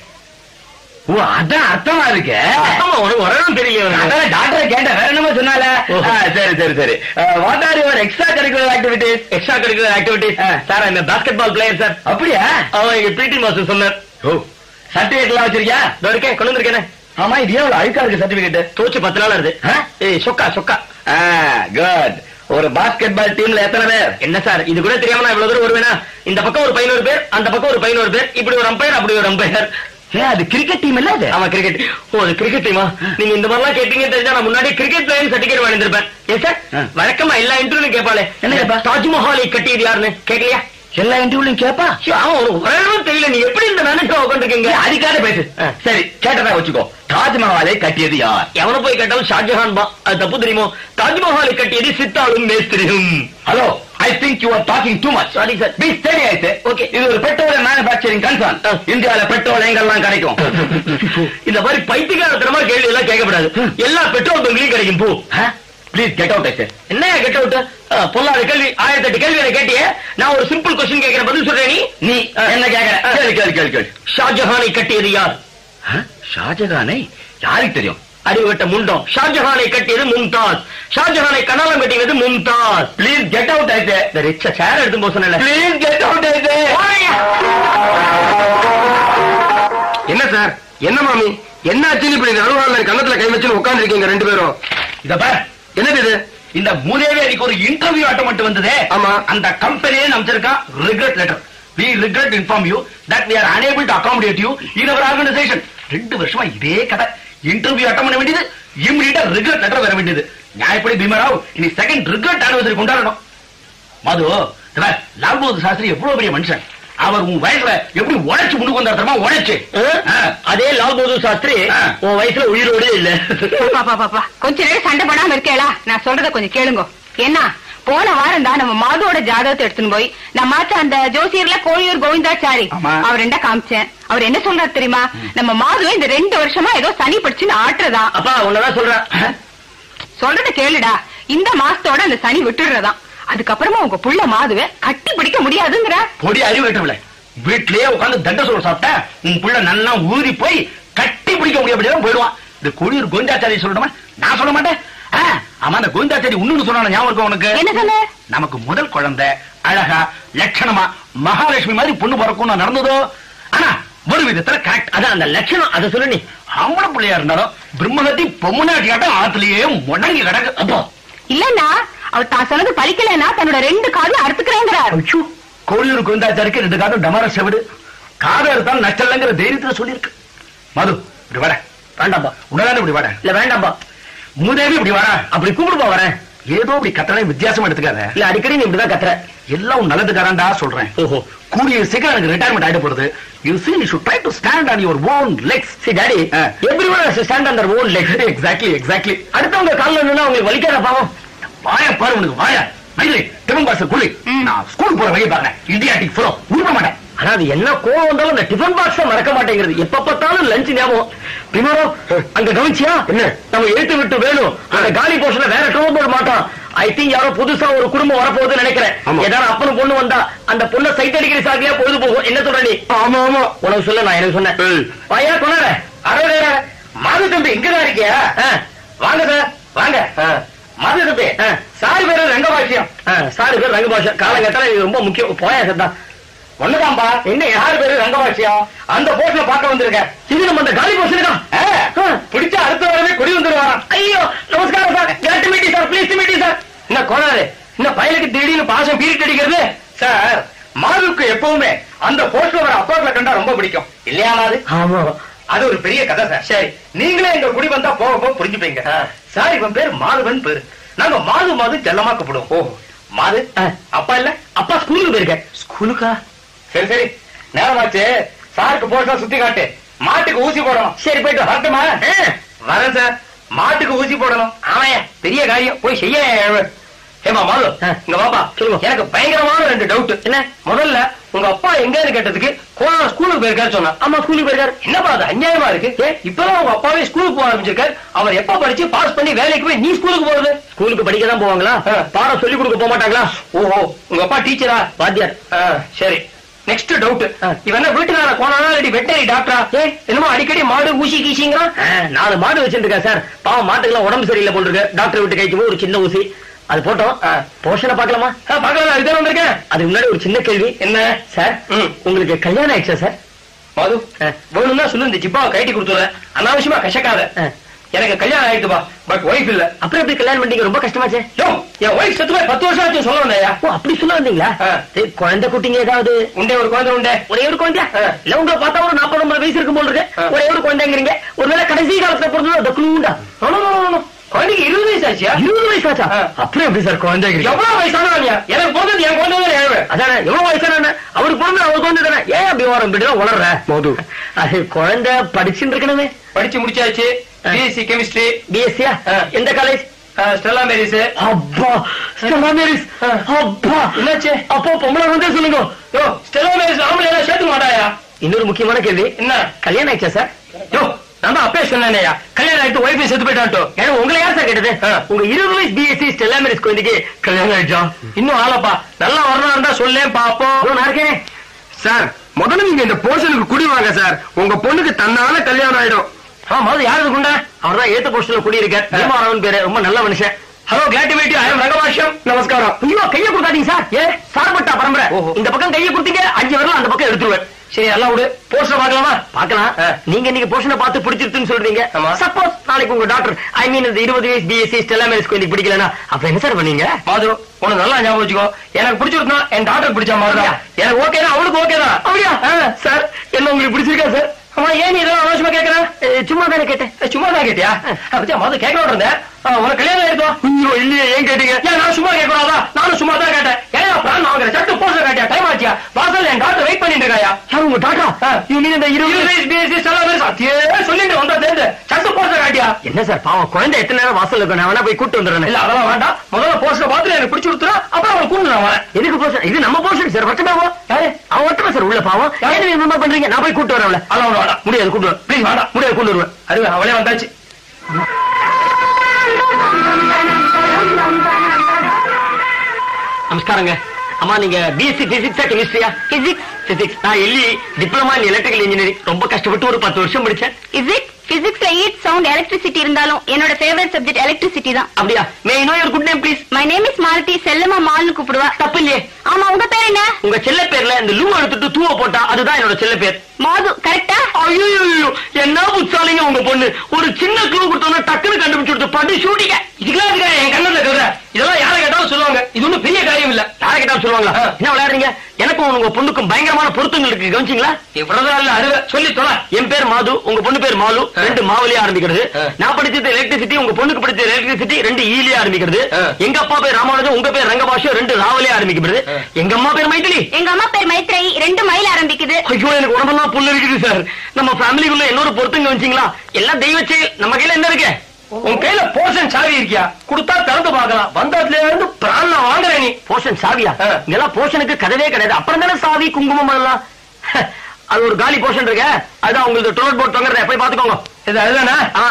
ஓ அதான் அர்த்தமா இருக்கு ஆமா உனக்கு வரணும் தெரியல அதான் டாக்டரை கேட்டேன் வேற என்னமோ சொன்னால ஓஹோ. ஆ, சரி சரி சரி what are your extracurricular activities extracurricular activities ஆ. சார் இந்த பாஸ்கெட் பால் பிளேயர் சார் அப்படியா அவன் எங்க பிடி மாஸ்டர் சொன்னார் ஓ சர்டிபிகேட் எல்லாம் வச்சிருக்கியா இதோ இருக்கேன் கொண்டு வந்திருக்கேன் ஆமா இது எவ்வளவு அழுக்கா இருக்கு சர்டிபிகேட் தோச்சு பத்து நாள் ஆகுது ஆ? ஏய் சொக்கா சொக்கா குட் ஒரு பாஸ்கெட் பால் டீம்ல எத்தனை பேர் என்ன சார் இது கூட தெரியாம நான் இவ்வளவு தூரம் வருவேனா இந்த பக்கம் ஒரு பதினோரு பேர் அந்த பக்கம் ஒரு பதினோரு பேர் இப்படி ஒரு அம்பையர் அப்படி ஒரு அம்பையர் ஏன் அது கிரிக்கெட் டீம் இல்ல அது ஆமா கிரிக்கெட் ஓ அது கிரிக்கெட் டீமா நீங்க இந்த மாதிரிலாம் கேட்டீங்கன்னு தெரிஞ்சா நான் முன்னாடி கிரிக்கெட் பிளேயர் சர்டிபிகேட் வாங்கியிருப்பேன் ஏன் சார் ஆ. வழக்கமா எல்லா இன்டர்வியூ கேட்பாளே என்ன கேப்பா? தாஜ்மஹாலை கட்டியது யாருன்னு கேட்கலையா எல்லா இன்டர்வியூலையும் கேப்பா அவன் ஒரு வரணும் தெரியல நீ எப்படி இந்த நினைக்க உட்காந்துருக்கீங்க அதுக்காக பேசு சரி கேட்டதா வச்சுக்கோ தாஜ்மஹாலை கட்டியது யார் எவனை போய் கேட்டாலும் ஷாஜஹான் பா அது தப்பு தெரியுமோ தாஜ்மஹாலை கட்டியது சித்தாளும் மேஸ்திரியும் hello I think you are talking too much sorry sir பி ஸ்டடி ஆயிட்டு Okay. இது ஒரு பெட்ரோல் மேனுபேக்சரிங் கன்சர்ன் ஆ. இந்தியால பெட்ரோல் எங்கெல்லாம் கிடைக்கும் இந்த மாதிரி பைத்தியகாரத்தனமா கேள்வி எல்லாம் கேட்கப்படாது எல்லா பெட்ரோல் பங்க்லயும் கிடைக்கும் பூ ப்ளீஸ் கெட் அவுட் ஐ என்ன கெட்ட விட்டு பொல்லாத கேள்வி ஆயிரத்தி எட்டு கேள்வி எனக்கு கேட்டியே நான் ஒரு சிம்பிள் கொஸ்டின் கேட்கிறேன் பதில் சொல்றேன் நீ நீ ஆ. என்ன கேக்குற ஆ. கேளு கேளு கேளு கேளு ஷாஜஹானை கட்டியது யார் ஆ? ஷாஜகானை யாருக்கு தெரியும் அறிவுகட்ட முண்டம் ஷாஜஹானை கட்டியது மும்தாஸ் ஷாஜஹானை கனாலம் கட்டியது Mumtaz please get out I இந்த ரிச்ச சேர் எடுத்து போக சொன்னல ப்ளீஸ் கெட் அவுட் ஐ என்ன சார் என்ன மாமி என்ன ஆச்சுன்னு இப்படி நடுவாள் கன்னத்துல கை வச்சு உட்கார்ந்து இருக்கீங்க ரெண்டு பேரும் இத பார் என்னது இது இந்த மூதேவி அடிக்கு ஒரு இன்டர்வியூ அட்டம் மட்டும் வந்ததே ஆமா. அந்த கம்பெனியே நமச்சிருக்கா regret letter we regret inform you that we are unable to accommodate you in our organization ரெண்டு வருஷமா இதே கதை இன்டர்வியூ அட்டம் பண்ண வேண்டியது இம்மிடியா ரிக்ரெட் லெட்டர் வர வேண்டியது நியாயப்படி பீமராவ் இனி செகண்ட் ரிக்ரெட் ஆனிவர்சரி கொண்டாடணும் மது இந்த பார், லால் பகதூர் சாஸ்திரி எவ்வளவு பெரிய மனுஷன் அவர் உன் வயசுல எப்படி உழைச்சு முன்னுக்கு வந்தார் தெரியுமா உழைச்சு ஆ. அதே லால் பகதூர் சாஸ்திரி ஆ. உன் வயசுல உயிரோடே இல்ல பாப்பா பாப்பா கொஞ்ச நேரம் சண்டை போடாம இருக்கேளா நான் சொல்றத கொஞ்சம் கேளுங்க என்ன போன வாரம் தான் நம்ம மாதுவோட ஜாதகத்தை எடுத்துன்னு போய் நம்ம ஆச்ச அந்த ஜோசியர்ல கோழியூர் கோவிந்தாச்சாரி ஆமா. அவர் என்ன காமிச்சேன் அவர் என்ன சொல்றாரு தெரியுமா நம்ம மாதுவை இந்த ரெண்டு வருஷமா ஏதோ சனி படிச்சுன்னு ஆட்டுறதான் அப்பா உன்னதான் சொல்றேன் சொல்றத கேளுடா இந்த மாசத்தோட அந்த சனி விட்டுடுறதாம் அதுக்கப்புறமா உங்க புள்ள மாதுவை கட்டி பிடிக்க முடியாதுங்கிற பொடி அறிவேற்றவில்லை வீட்லயே உட்கார்ந்து தண்ட சோறு சாப்பிட்டா உன் புள்ள நல்லா ஊறி போய் கட்டி பிடிக்க முடியாம போயிடுவான் இந்த குளிர் கோவிந்தாச்சாரி சொல்லணுமா நான் சொல்ல மாட்டேன் ஆ, ஆமா அந்த கோவிந்தாச்சாரி இன்னொன்னு சொன்னான ஞாபகம் இருக்கும் உனக்கு என்ன சொன்ன நமக்கு முதல் குழந்தை அழகா லட்சணமா மகாலட்சுமி மாதிரி பொண்ணு பிறக்கும் நடந்ததோ ஆனா ஒரு விதத்துல கரெக்ட் அதான் அந்த லட்சணம் அதை சொல்லு நீ ஆம்பளை பிள்ளையா இருந்தாலும் பிரம்மகத்தி பொம்முனாட்டியாட்டம் ஆத்துலயே முடங்கி கிடக்கு அப்போ இல்லன்னா அவர் தான் சொன்னது பலிக்கலைன்னா தன்னோட ரெண்டு காலும் அறுத்துக்கிறேங்கிறார் ஐயோ, கோழியூர் கோவிந்தாச்சாரிக்கு ரெண்டு காதம் டமார செவிடு காதை எடுத்தாலும் நஷ்டம் இல்லைங்கிற தைரியத்துல சொல்லியிருக்கு மது இப்படி வர வேண்டாம்பா உடனே இப்படி வர இல்ல வேண்டாம்பா மூதேவி இப்படி வர அப்படி கூப்பிடுப்பா வரேன் ஏதோ இப்படி கத்தனை வித்தியாசமா எடுத்துக்காத இல்ல அடிக்கடி நீ இப்படிதான் கத்துற எல்லாம் உன் நல்லதுக்காரன்டா சொல்றேன் ஓஹோ கூடிய சீக்கிரம் எனக்கு ரிட்டையர்மெண்ட் ஆயிட்டு போறது you see you should try to stand on your own legs சரி டாடி ஆ. Everyone has stand on their own leg exactly exactly அடுத்தவங்க கால்ல நின்னா உங்களுக்கு வலிக்காத பாவம் வாய பாரு உனக்கு வாய மயிலே டிஃபன் பாக்ஸ் குளி ம். நான் ஸ்கூல் போற வழி பாருங்க இந்தியாட்டிக் ஃபுல்லோ உருப்ப மாட்டேன் ஆனா அது என்ன கோவம் வந்தாலும் இந்த டிஃபன் பாக்ஸ் மறக்க மாட்டேங்கிறது எப்ப பார்த்தாலும் லஞ்ச் ஞாபகம் பிமாரோ அங்க கவனிச்சியா என்ன? நம்ம எழுத்து விட்டு வேணும் அந்த காலி போர்ஷன்ல வேற டோல் போட மாட்டான் ஐ திங்க் யாரோ புதுசா ஒரு குடும்பம் வரப்போகுதுன்னு நினைக்கிறேன் ஆமா. ஏதாவது அப்பனும் பொண்ணு வந்தா அந்த பொண்ணை சைட் அடிக்கிற சாக்கியா பொழுது போகும் என்ன சொல்ற நீ ஆமா ஆமா உனக்கு சொல்ல நான் எனக்கு சொன்னேன் ஏய். பையா கொண்டாட அரே மாது தம்பி இங்கதான் இருக்கியா வாங்க சார் வாங்க மாது தம்பி ஆ. சாரி பேரு ரங்கபாஷ்யம் சாரி பேர் ரங்கபாஷா காலகட்டத்தில் இது ரொம்ப முக்கியம் போயா தான் ஒண்ணுதான்பா என்ன யாரு பேரு ரங்கபாஷ்யம் அந்த போஸ்ட்ல பார்க்க வந்திருக்கேன் இது நம்ம அந்த காலி போர்ஷன் தான் ஆ, பிடிச்ச அடுத்த வாரமே குடி வந்துருவாராம் ஐயோ நமஸ்காரம் சார் கேட்டு மீட்டி சார் ப்ளீஸ் மீட்டி சார் என்ன கோனாரு என்ன பயலுக்கு திடீர்னு பாசம் பீரிட் அடிக்கிறது சார் மாதுக்கு எப்பவுமே அந்த போஸ்ட்ல வர அப்பாட்ல கண்டா ரொம்ப பிடிக்கும் இல்லையா மாது ஆமா அது ஒரு பெரிய கதை சார் சரி நீங்களே எங்க குடி வந்தா போக போக புரிஞ்சுப்பீங்க ஆ. சார் இவன் பேர் மாதுவன் பேரு நாங்க மாது மாது செல்லமா கூப்பிடுவோம் ஓ மாது ஆ. அப்பா இல்ல அப்பா ஸ்கூலுக்கு போயிருக்கேன் ஸ்கூலுக்கா சரி சரி நேரமாச்சு சாருக்கு போஸ்டா சுத்தி காட்டு மாட்டுக்கு ஊசி போடணும் சரி போயிட்டு வா. வரட்டுமா வரேன் சார் மாட்டுக்கு ஊசி போடணும் ஆமாயா பெரிய காரியம் போய் செய்ய ஏமா மாது ஆ. இங்க வாப்பா சொல்லுங்க. எனக்கு பயங்கரமான ரெண்டு டவுட் என்ன முதல்ல உங்க அப்பா எங்கன்னு கேட்டதுக்கு கோணா ஸ்கூலுக்கு போயிருக்காரு சொன்னா ஆமா ஸ்கூலுக்கு போயிருக்காரு என்னப்பா அது அநியாயமா இருக்கு ஏ, இப்பதான் உங்க அப்பாவே ஸ்கூலுக்கு போக ஆரம்பிச்சிருக்காரு அவர் எப்ப படிச்சு பாஸ் பண்ணி வேலைக்கு போய் நீ ஸ்கூலுக்கு போறது ஸ்கூலுக்கு படிக்க தான் போவாங்களா ஆ. பாடம் சொல்லி கொடுக்க போக மாட்டாங்களா ஓஹோ உங்க அப்பா டீச்சரா வாத்தியார் சரி நெக்ஸ்ட் டவுட் ஆ. இவன் என்ன வீட்டுக்கார போனானா இல்லாட்டி வெட்டரி டாக்டரா ஏ. என்னமோ அடிக்கடி மாடு ஊசி கீசிங்கிறான் ஆ, நாலு மாடு வச்சிருக்கேன் சார் பாவம் மாட்டுக்கெல்லாம் உடம்பு சரியில்லை போல் இருக்கு டாக்டர் விட்டு கைக்கு போய் ஒரு சின்ன ஊசி அது போட்டோம் ஆ. போஷனை பார்க்கலாமா பாக்கலாம் இதுதான் வந்திருக்கேன் அதுக்கு முன்னாடி ஒரு சின்ன கேள்வி என்ன சார் ம். உங்களுக்கு கல்யாணம் ஆயிடுச்சா சார் மது ஆ. வேணும்னா சொல்லு இந்த ஜிப்பாவை கைட்டி கொடுத்துறேன் அனாவசியமா கசக்காத ஆ. எனக்கு கல்யாணம் ஆயிடுப்பா பட் ஒய்ஃப் இல்ல அப்புறம் எப்படி கல்யாணம் பண்ணிட்டீங்க ரொம்ப கஷ்டமாச்சே யோ என் ஒய்ஃப் செத்து போய் பத்து வருஷம் ஆச்சு சொல்ல வந்தாயா ஓ அப்படி சொல்ல வந்தீங்களா ஆ. சரி, குழந்தை குட்டிங்க ஏதாவது உண்டே ஒரு குழந்தை உண்டே ஒரே ஒரு குழந்தையா ஆ. இல்ல உங்களை பார்த்தா ஒரு நாற்பது ஐம்பது வயசு இருக்கும் போல் இருக்கு ஆ. ஒரே ஒரு குழந்தைங்கிறீங்க ஒருவேளை கடைசி காலத்துல பிறந்தது அந்த குழுண்டா No, no, no, no, no. குழந்தைக்கு இருபது வயசு ஆச்சியா இருபது வயசு ஆச்சா ஆ. அப்புறம் எப்படி சார் குழந்தை எவ்வளவு வயசானவங்க எனக்கு பிறந்தது என் குழந்தை தான் ஏழு அதானே எவ்வளவு வயசான அவருக்கு பிறந்த அவருக்கு வந்து தானே ஏன் அப்படி வரும் இப்படிதான் வளர்ற மோது அது குழந்தை படிச்சுட்டு இருக்கணுமே படிச்சு முடிச்சாச்சு பிஎஸ்சி கெமிஸ்ட்ரி பிஎஸ்சியா ஆ. எந்த காலேஜ் ஸ்டெல்லா மேரிஸ் அப்பா ஸ்டெல்லா மேரிஸ் அப்பா என்னாச்சு அப்போ பொம்பளை வந்து சொல்லுங்க யோ ஸ்டெல்லா மேரிஸ் ஆம்பளை எல்லாம் சேர்த்து மாட்டாயா இன்னொரு முக்கியமான கேள்வி என்ன கல்யாணம் ஆயிடுச்சா சார் யோ நான் தான் அப்பே சொன்னேன்யா கல்யாணம் ஆயிட்டு ஒய்ஃபை செத்து போயிட்டான்ட்டோ ஏன்னா உங்களை யார் சார் கேட்டது ஆ. உங்க இருபது வயசு பிஎஸ்சி ஸ்டெல்லா மேரிஸ் குழந்தைக்கு கல்யாணம் ஆயிடுச்சா இன்னும் ஆளப்பா நல்லா வரணும் இருந்தா சொல்லேன் பாப்போம் அதோ நான் இருக்கேனே சார் முதல்ல நீங்க இந்த போர்ஷனுக்கு குடி வாங்க சார் உங்க பொண்ணுக்கு தன்னால கல்யாணம் ஆயிடும் ஆ முதல்ல யாரு குண்டா அவர் தான் ஏத்த போஸ்டர்ல குடியிருக்கார் பீமாராவன் பேரு ரொம்ப நல்ல மனுஷன் hello glad to meet you I am Rangabashyam நமஸ்காரம் ஐயோ கைய கொடுக்காதீங்க சார் ஏ சார்பட்டா பரம்பரை ஓஹோ. இந்த பக்கம் கைய கொடுத்தீங்க அஞ்சு வரலாம் அந்த பக்கம் எடுத்துருவேன் சரி எல்லாம் விடு போஸ்டர் பார்க்கலாமா பார்க்கலாம் ஆ. நீங்க இன்னைக்கு போர்ஷனை பார்த்து பிடிச்சிருக்குன்னு சொல்றீங்க ஆமா. சப்போஸ் நாளைக்கு உங்க டாக்டர் ஐ மீன் இந்த இருபது வயசு பிஎஸ்சி ஸ்டெல்லா மேரிஸ் குழந்தைக்கு பிடிக்கலனா அப்ப என்ன சார் பண்ணீங்க மாது உனக்கு நல்லா ஞாபகம் வச்சுக்கோ எனக்கு பிடிச்சிருந்தா என் டாக்டர் பிடிச்ச மாதிரி தான் எனக்கு ஓகே தான் அவளுக்கு ஓகே தான் அப்படியா சார் என்ன உங்களுக்கு பிடிச்சிருக்கா சார் அம்மா ஏன் நீ இதெல்லாம் அவசியமா கேட்கற ஏ, சும்மா தானே கேட்டேன் ஏய், சும்மா தான் கேட்டியா பத்தியா மது கேட்க இருந்தேன் ஆ, உனக்கு கல்யாணம் ஆயிருக்கோம் ஐயோ இல்லையே ஏன் கேட்டீங்க ஏன் நான் சும்மா கேட்கக்கூடாதா நானும் சும்மா தான் கேட்டேன் ஏன் பிரான் வாங்குற சட்டு போஸ்டர் காட்டியா டைம் ஆச்சியா வாசல் என் டாக்டர் வெயிட் பண்ணிட்டு இருக்காயா சார் உங்க டாக்டா ஆ. யூ மீன் இந்த இருபது இருபது பிஎஸ்சி எல்லாம் பேர் சத்தியே சொல்லிட்டு வந்தா சேர்ந்து சட்டு போஸ்டர் காட்டியா என்ன சார் பாவம் குழந்தை எத்தனை நேரம் வாசல்ல இருக்கும் நான் வேணா போய் கூட்டு வந்துடுறேன் இல்ல அதெல்லாம் வேண்டாம் முதல்ல போஸ்டர் பார்த்துட்டு எனக்கு பிடிச்சி கொடுத்துறா அப்புறம் அவனை கூண்டு நான் வரேன் எதுக்கு போஷன் இது நம்ம போஷன் சார் வட்டமாவோ யாரு அவன் வட்டமா சார் உள்ள பாவம் யாரு? ஏன் நீங்க இந்த மாதிரி பண்றீங்க நான் போய் கூட்டு வரேன் அவளை. அதெல்லாம் ஒண்ணு வேண்டாம் முடியாது கூட்டு வரேன் ப்ளீஸ் வேண்டாம் முடியாது கூட்டு வருவேன் அருவே அவளே வந்தாச்சு நமஸ்காரங்க அம்மா நீங்க பிஎஸ்சி பிசிக்ஸா கெமிஸ்ட்ரியா பிசிக்ஸ் பிசிக்ஸ் நான் எல்லி டிப்ளமா இன் எலக்ட்ரிக்கல் இன்ஜினியரிங் ரொம்ப கஷ்டப்பட்டு ஒரு பத்து வருஷம் படிச்சேன் இஸ் இட் பிசிக்ஸ்ல ஈட் சவுண்ட் எலக்ட்ரிசிட்டி இருந்தாலும் என்னோட ஃபேவரட் சப்ஜெக்ட் எலக்ட்ரிசிட்டி தான் அப்படியா may know your good name please my name is Malathi செல்லம்மா மால்னு கூப்பிடுவா தப்பு இல்லையே ஆமா உங்க பேர் என்ன உங்க செல்ல பேர்ல இந்த லூ எடுத்துட்டு தூவ போட்டா அதுதான் என்னோட செல்ல பேர் மாது கரெக்டா ஐயோ என்ன புத்தாலிங்க உங்க பொண்ணு ஒரு சின்ன க்ளூ கொடுத்தோன்னா டக்குன்னு கண்டுபிடிச்சு கொடுத்து படி ஷூட்டிங்க இதுக்கெல்லாம் இதுக்கா என் கண்ணத்துல கருத இதெல்லாம் யாரை கேட்டாலும் சொல்லுவாங்க இது ஒண்ணும் பெரிய காரியம் இல்ல யாரை கேட்டாலும் சொல்லுவாங்களா ஆ. என்ன விளையாடுறீங்க எனக்கும் உங்க பொண்ணுக்கும் பயங்கரமான பொருத்தங்கள் இருக்கு கவனிச்சிங்களா இவ்வளவுதான் இல்ல அருவே சொல்லி தொலை என் பேர் மாது உங்க பொண்ணு பேர் மாலு ஆ. ரெண்டு மாவுலயே ஆரம்பிக்கிறது ஆ. நான் படிச்சது எலக்ட்ரிசிட்டி உங்க பொண்ணுக்கு படிச்சது எலக்ட்ரிசிட்டி ரெண்டு ஈலியே ஆரம்பிக்கிறது ஆ. எங்க அப்பா பேர் ராமானுஜம் உங்க பேர் ரங்கபாஷம் ரெண்டு ராவலே ஆரம்பிக்கிறது ஆ. எங்க அம்மா பேர் மைத்திலி எங்க அம்மா பேர் மைத்ரேயி ரெண்டு மைல் ஆரம்பிக்குது ஐயோ எனக்கு உடம்பெல்லாம் புல்லு இருக்குது சார் நம்ம ஃபேமிலிக்குள்ள இன்னொரு பொருத்தம் கவனிச்சிங்களா எல்லாம் தெய்வ செயல் நம்ம கையில என்ன இருக்கு உன் கையில போர்ஷன் சாவி இருக்கியா கொடுத்தா திறந்து பார்க்கலாம் வந்ததுல இருந்து பிராண வாங்குற நீ போஷன் சாவியா ஆ. இதெல்லாம் போஷனுக்கு கதவே கிடையாது அப்புறம் தானே சாவி குங்குமம் எல்லாம் அது ஒரு காலி போஷன் இருக்கு அதுதான் உங்களுக்கு டோலட் போர்ட் தொங்குறத போய் பாத்துக்கோங்க இது அதுதானே ஆ.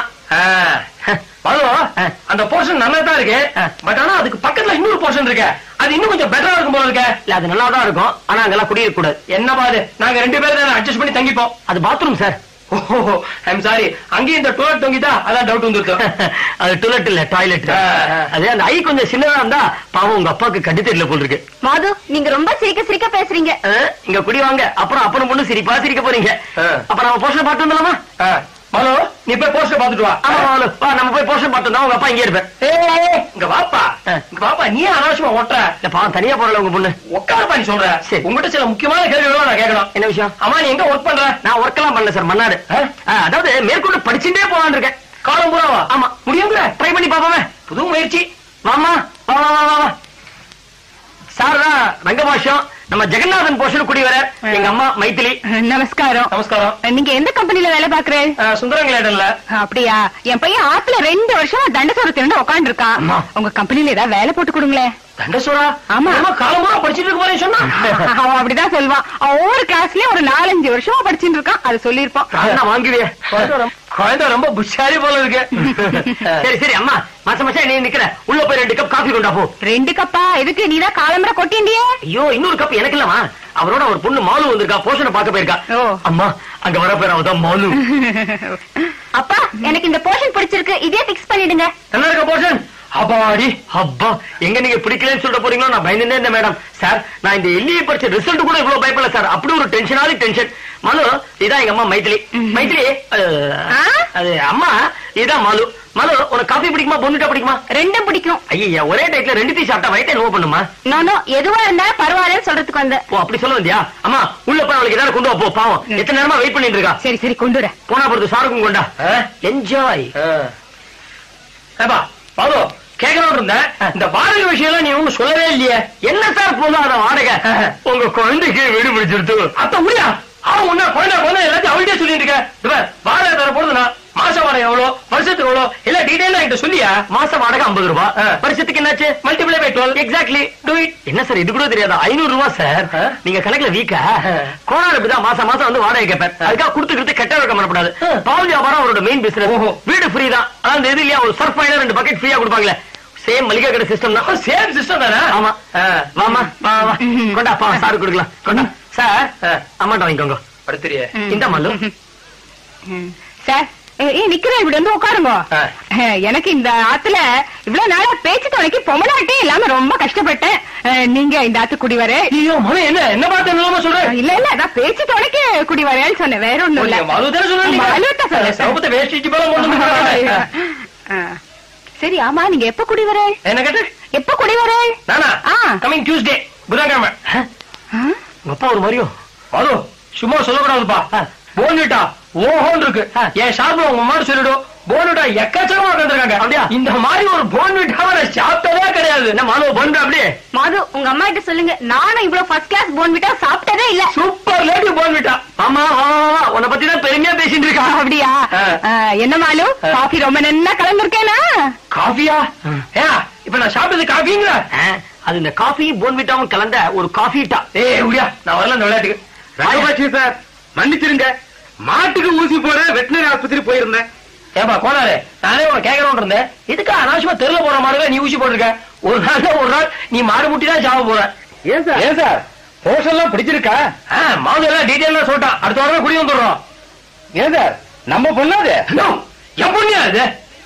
மது ஆ. அந்த போர்ஷன் நல்லா தான் இருக்கு ஆ. பட் ஆனா அதுக்கு பக்கத்துல இன்னொரு போர்ஷன் இருக்கு அது இன்னும் கொஞ்சம் பெட்டரா இருக்கும் போல இருக்க இல்ல அது நல்லா தான் இருக்கும் ஆனா அங்கெல்லாம் குடியிருக்க கூடாது என்ன பாது நாங்க ரெண்டு பேரும் அட்ஜஸ்ட் பண்ணி தங்கிப்போம் அது பாத்ரூம் சார் ஓஹோ ஐம் சாரி அங்கேயும் இந்த டோலட் தொங்கிட்டா அதான் டவுட் வந்துருக்கு அது டுலெட் இல்ல டாய்லெட் ஆ, ஆ. அது அந்த ஐ கொஞ்சம் சின்னதா இருந்தா பாவம் உங்க அப்பாவுக்கு கட்டி தெரியல போல் இருக்கு மாது நீங்க ரொம்ப சிரிக்க சிரிக்க பேசுறீங்க ஆ, இங்க குடி வாங்க அப்புறம் அப்பனும் பொண்ணு சிரிப்பா சிரிக்க போறீங்க ஆ. அப்ப நம்ம போஷன் பார்த்து வந்துடலாமா ஆ. மனோ நீ போய் போஸ்டர் பாத்துட்டு வா ஆமா வாலு. வா நம்ம போய் போஷன் பார்த்து வந்தா உங்க அப்பா இங்கே இருப்பேன் ஏய், இங்க வாப்பா ஆ. இங்க வாப்பா நீ அனாவசியமா ஓட்டுற இல்ல பாவம் தனியா போறல உங்க பொண்ணு உட்காரப்பா நீ சொல்ற சரி. உங்ககிட்ட சில முக்கியமான கேள்விகளும் நான் கேட்கணும் என்ன விஷயம் அம்மா நீ எங்க ஒர்க் பண்ற நான் ஒர்க் எல்லாம் பண்ணல சார் மன்னாடு ஆ? ஆ, அதாவது மேற்கொண்டு படிச்சுட்டே போலான்னு இருக்கேன் காலம் பூராவா ஆமா முடியுங்கிற ட்ரை பண்ணி பாப்போமே புது முயற்சி வாமா வா வா வா, வா வா சார் தான் ரங்கபாஷம் நம்ம ஜெகநாதன் போஷன் குடி வர எங்க அம்மா மைத்திலி நமஸ்காரம் நமஸ்காரம் நீங்க எந்த கம்பெனில வேலை பாக்குறேன் ஆ, சுந்தரங்கலேடன்ல அப்படியா என் பையன் ஆத்துல ரெண்டு வருஷமா தண்டசோறு திரண்டு உட்காந்து இருக்கான் அம்மா. உங்க கம்பெனில ஏதாவது வேலை போட்டு கொடுங்களேன் தண்டசோரா ஆமா. காலம் பூரா படிச்சிட்டு இருக்க போறேன் சொன்னா அவன் அப்படிதான் சொல்வான் அவன் ஒவ்வொரு கிளாஸ்லயும் ஒரு நாலஞ்சு வருஷமா படிச்சுட்டு இருக்கான் அது சொல்லியிருப்பான் நான் வாங்குவியே குழந்தை ரொம்ப- குழந்தை ரொம்ப புஷாரி போல இருக்கு சரி சரி அம்மா மாசம் மாசம் நீ நிக்கிற உள்ள போய் ரெண்டு கப் காஃபி கொண்டா போ ரெண்டு கப்பா எதுக்கு நீதான் காலம்பர கொட்டிண்டியே ஐயோ இன்னொரு கப் எனக்கு இல்லமா அவரோட ஒரு பொண்ணு மாலு வந்திருக்கா போஷனை பார்க்க போயிருக்கா ஓ. அம்மா அங்க வர பேர் அவதான் மாலு அப்பா எனக்கு இந்த போர்ஷன் பிடிச்சிருக்கு இதே பிக்ஸ் பண்ணிடுங்க என்ன இருக்க போர்ஷன் அப்பாடி அப்பா எங்க நீங்க பிடிக்கலன்னு சொல்ல போறீங்களோ நான் பயந்துட்டே இருந்தேன் மேடம் சார் நான் இந்த எல்லியை படிச்ச ரிசல்ட் கூட இவ்வளவு பயப்படல சார் அப்படி ஒரு டென்ஷனாலி டென்ஷன் மலு இதான் எங்க அம்மா மைத்திலி மைத்திலி அஹ், ஆ? அது அம்மா இதான் மலு மலு உனக்கு காஃபி பிடிக்குமா பொண்ணுட்டா பிடிக்குமா ரெண்டும் பிடிக்கும் ஐயா ஒரே டைட்ல ரெண்டு டீ சாப்பிட்டா வயிற்று என்னவோ பண்ணுமா நானோ எதுவா இருந்தாலும் பரவாயில்லன்னு சொல்றதுக்கு வந்தேன் ஓ அப்படி சொல்ல வந்தியா அம்மா உள்ள போய் அவளுக்கு ஏதாவது கொண்டு வா போ பாவம் எத்தனை நேரமா வெயிட் பண்ணிட்டு இருக்கா சரி சரி கொண்டு வரேன் போனா பொறுத்து சாருக்கும் கொண்டா ஆ? என்ஜாய் ஏப்பா பாது கேட்கணும் இருந்தேன் இந்த வாடகை விஷயம் எல்லாம் நீ ஒண்ணு சொல்லவே இல்லையே என்ன சார் போதாத வாடகை உங்க குழந்தைக்கு வீடு பிடிச்சிருத்து அத்த முடியா அவன் உன்ன குழந்தை குழந்தை எல்லாத்தையும் அவள்கிட்ட சொல்லிட்டு இருக்க இவ வாடகை தர போறது நான் மாச வாடகை எவ்வளோ வருஷத்துக்கு எவ்வளோ எல்லாம் டீடைலா என்கிட்ட சொல்லியா மாச வாடகை ஐம்பது ரூபாய் ஆ. வருஷத்துக்கு என்னாச்சு multiply by twelve exactly do it என்ன சார் இது கூட தெரியாதா ஐநூறு ரூபாய் சார் ஆ? நீங்க கணக்குல வீக்கா கோனார் இப்படிதான் மாசம் மாசம் வந்து வாடகை கேட்பார் அதுக்காக கொடுத்துக்கிட்டு கெட்ட வழக்கம் பண்ணக்கூடாது ஆ. பால் வியாபாரம் அவரோட மெயின் பிசினஸ் ஓஹோ. வீடு ஃப்ரீ தான் அதான் இந்த இது இல்லையா ஒரு சர்ஃப் ஃபைனர் ரெண்டு பக்கெட் ஃப்ரீயா கொடுப்பாங்களே சேம் மளிகை கடை சிஸ்டம் தான் சேம் சிஸ்டம் தானே ஆமா ஆ. வாமா வா வா கொண்டா பா சார் கொடுக்கலாம் கொண்டா சார் ஆ. அம்மாட்ட வாங்கிக்கோங்க படுத்துறிய இந்த மல்லு சார் ஏ- ஏ நிக்கிறேன் இப்படி வந்து உட்காருங்க ஆ. அஹ், எனக்கு இந்த ஆத்துல இவ்வளவு நாளா பேச்சு துணைக்கு பொம்மலாட்டே இல்லாம ரொம்ப கஷ்டப்பட்டேன் அஹ், நீங்க இந்த ஆத்து குடி வர ஐயோ மனு என்ன என்ன பார்த்து என்னமா சொல்றேன் இல்ல இல்ல அதான் பேச்சு துணைக்கு குடி வரேன்னு சொன்னேன் வேற ஒண்ணும் இல்ல மது தானே சொல்றேன் மலுதான் சொன்னேன் சார். சௌபத்தை வேஸ்டிச்சு போல கொண்டு ஆ. சரி ஆமா நீங்க எப்ப குடி வர என்ன கேட்ட எப்ப குடி வர நானா ஆ. கமிங் டியூஸ்டே புதன்கிழமை உங்க அப்பா ஒரு மாதிரியும் மது சும்மா சொல்லக்கூடாதுப்பா போன்விட்டா ஓஹோன்னு இருக்கு என் ஷாப்ல உங்க அம்மா சொல்லிடும் போன்விட்டா எக்கச்சக்கமா உட்காந்துருக்காங்க அப்படியா? இந்த மாதிரி ஒரு போன்விட்டாவை நான் சாப்பிட்டதே கிடையாது என்ன மாலு பண்ணு அப்படியே மாது உங்க அம்மா கிட்ட சொல்லுங்க நானும் இவ்வளவு ஃபர்ஸ்ட் கிளாஸ் போன்விட்டா சாப்பிட்டதே இல்ல சூப்பர் லேட்டி போன்விட்டா ஆமா வா வா, வா உன்னை பத்தி தான் பெருமையா பேசிட்டு இருக்கா அப்படியா ஆ. ஆ, என்ன மாலு காஃபி ரொம்ப நல்லா கலந்துருக்கேனா காஃபியா ஏ இப்ப நான் சாப்பிட்டது காஃபிங்கிற ஆ, அது இந்த காஃபி போன்விட்டாவும் கலந்த ஒரு காஃபிட்டா ஏய் முடியா நான் வரல இந்த விளையாட்டுக்கு ரங்கபாட்சி சார் மன்னிச்சிருங்க மாட்டுக்கு ஊசி போட வெட்டினரி ஆஸ்பத்திரி போயிருந்தேன் ஏப்பா கோனாரு நானே உன கேட்கணும்னு இருந்தேன் இதுக்கு அனாவசியமா தெருல போற மாதிரி நீ ஊசி போட்டிருக்க ஒரு நாள் ஒரு நாள் நீ மாடு முட்டி தான் சாவ போற ஏன் சார் ஏன் சார் போஷன் எல்லாம் பிடிச்சிருக்கா ஆ, மாது எல்லாம் டீட்டெயிலா சொல்லிட்டான் அடுத்த வாரம் குடி வந்துடுறோம் ஏன் சார் நம்ம பொண்ணாது நோ, என் பொண்ணியா இது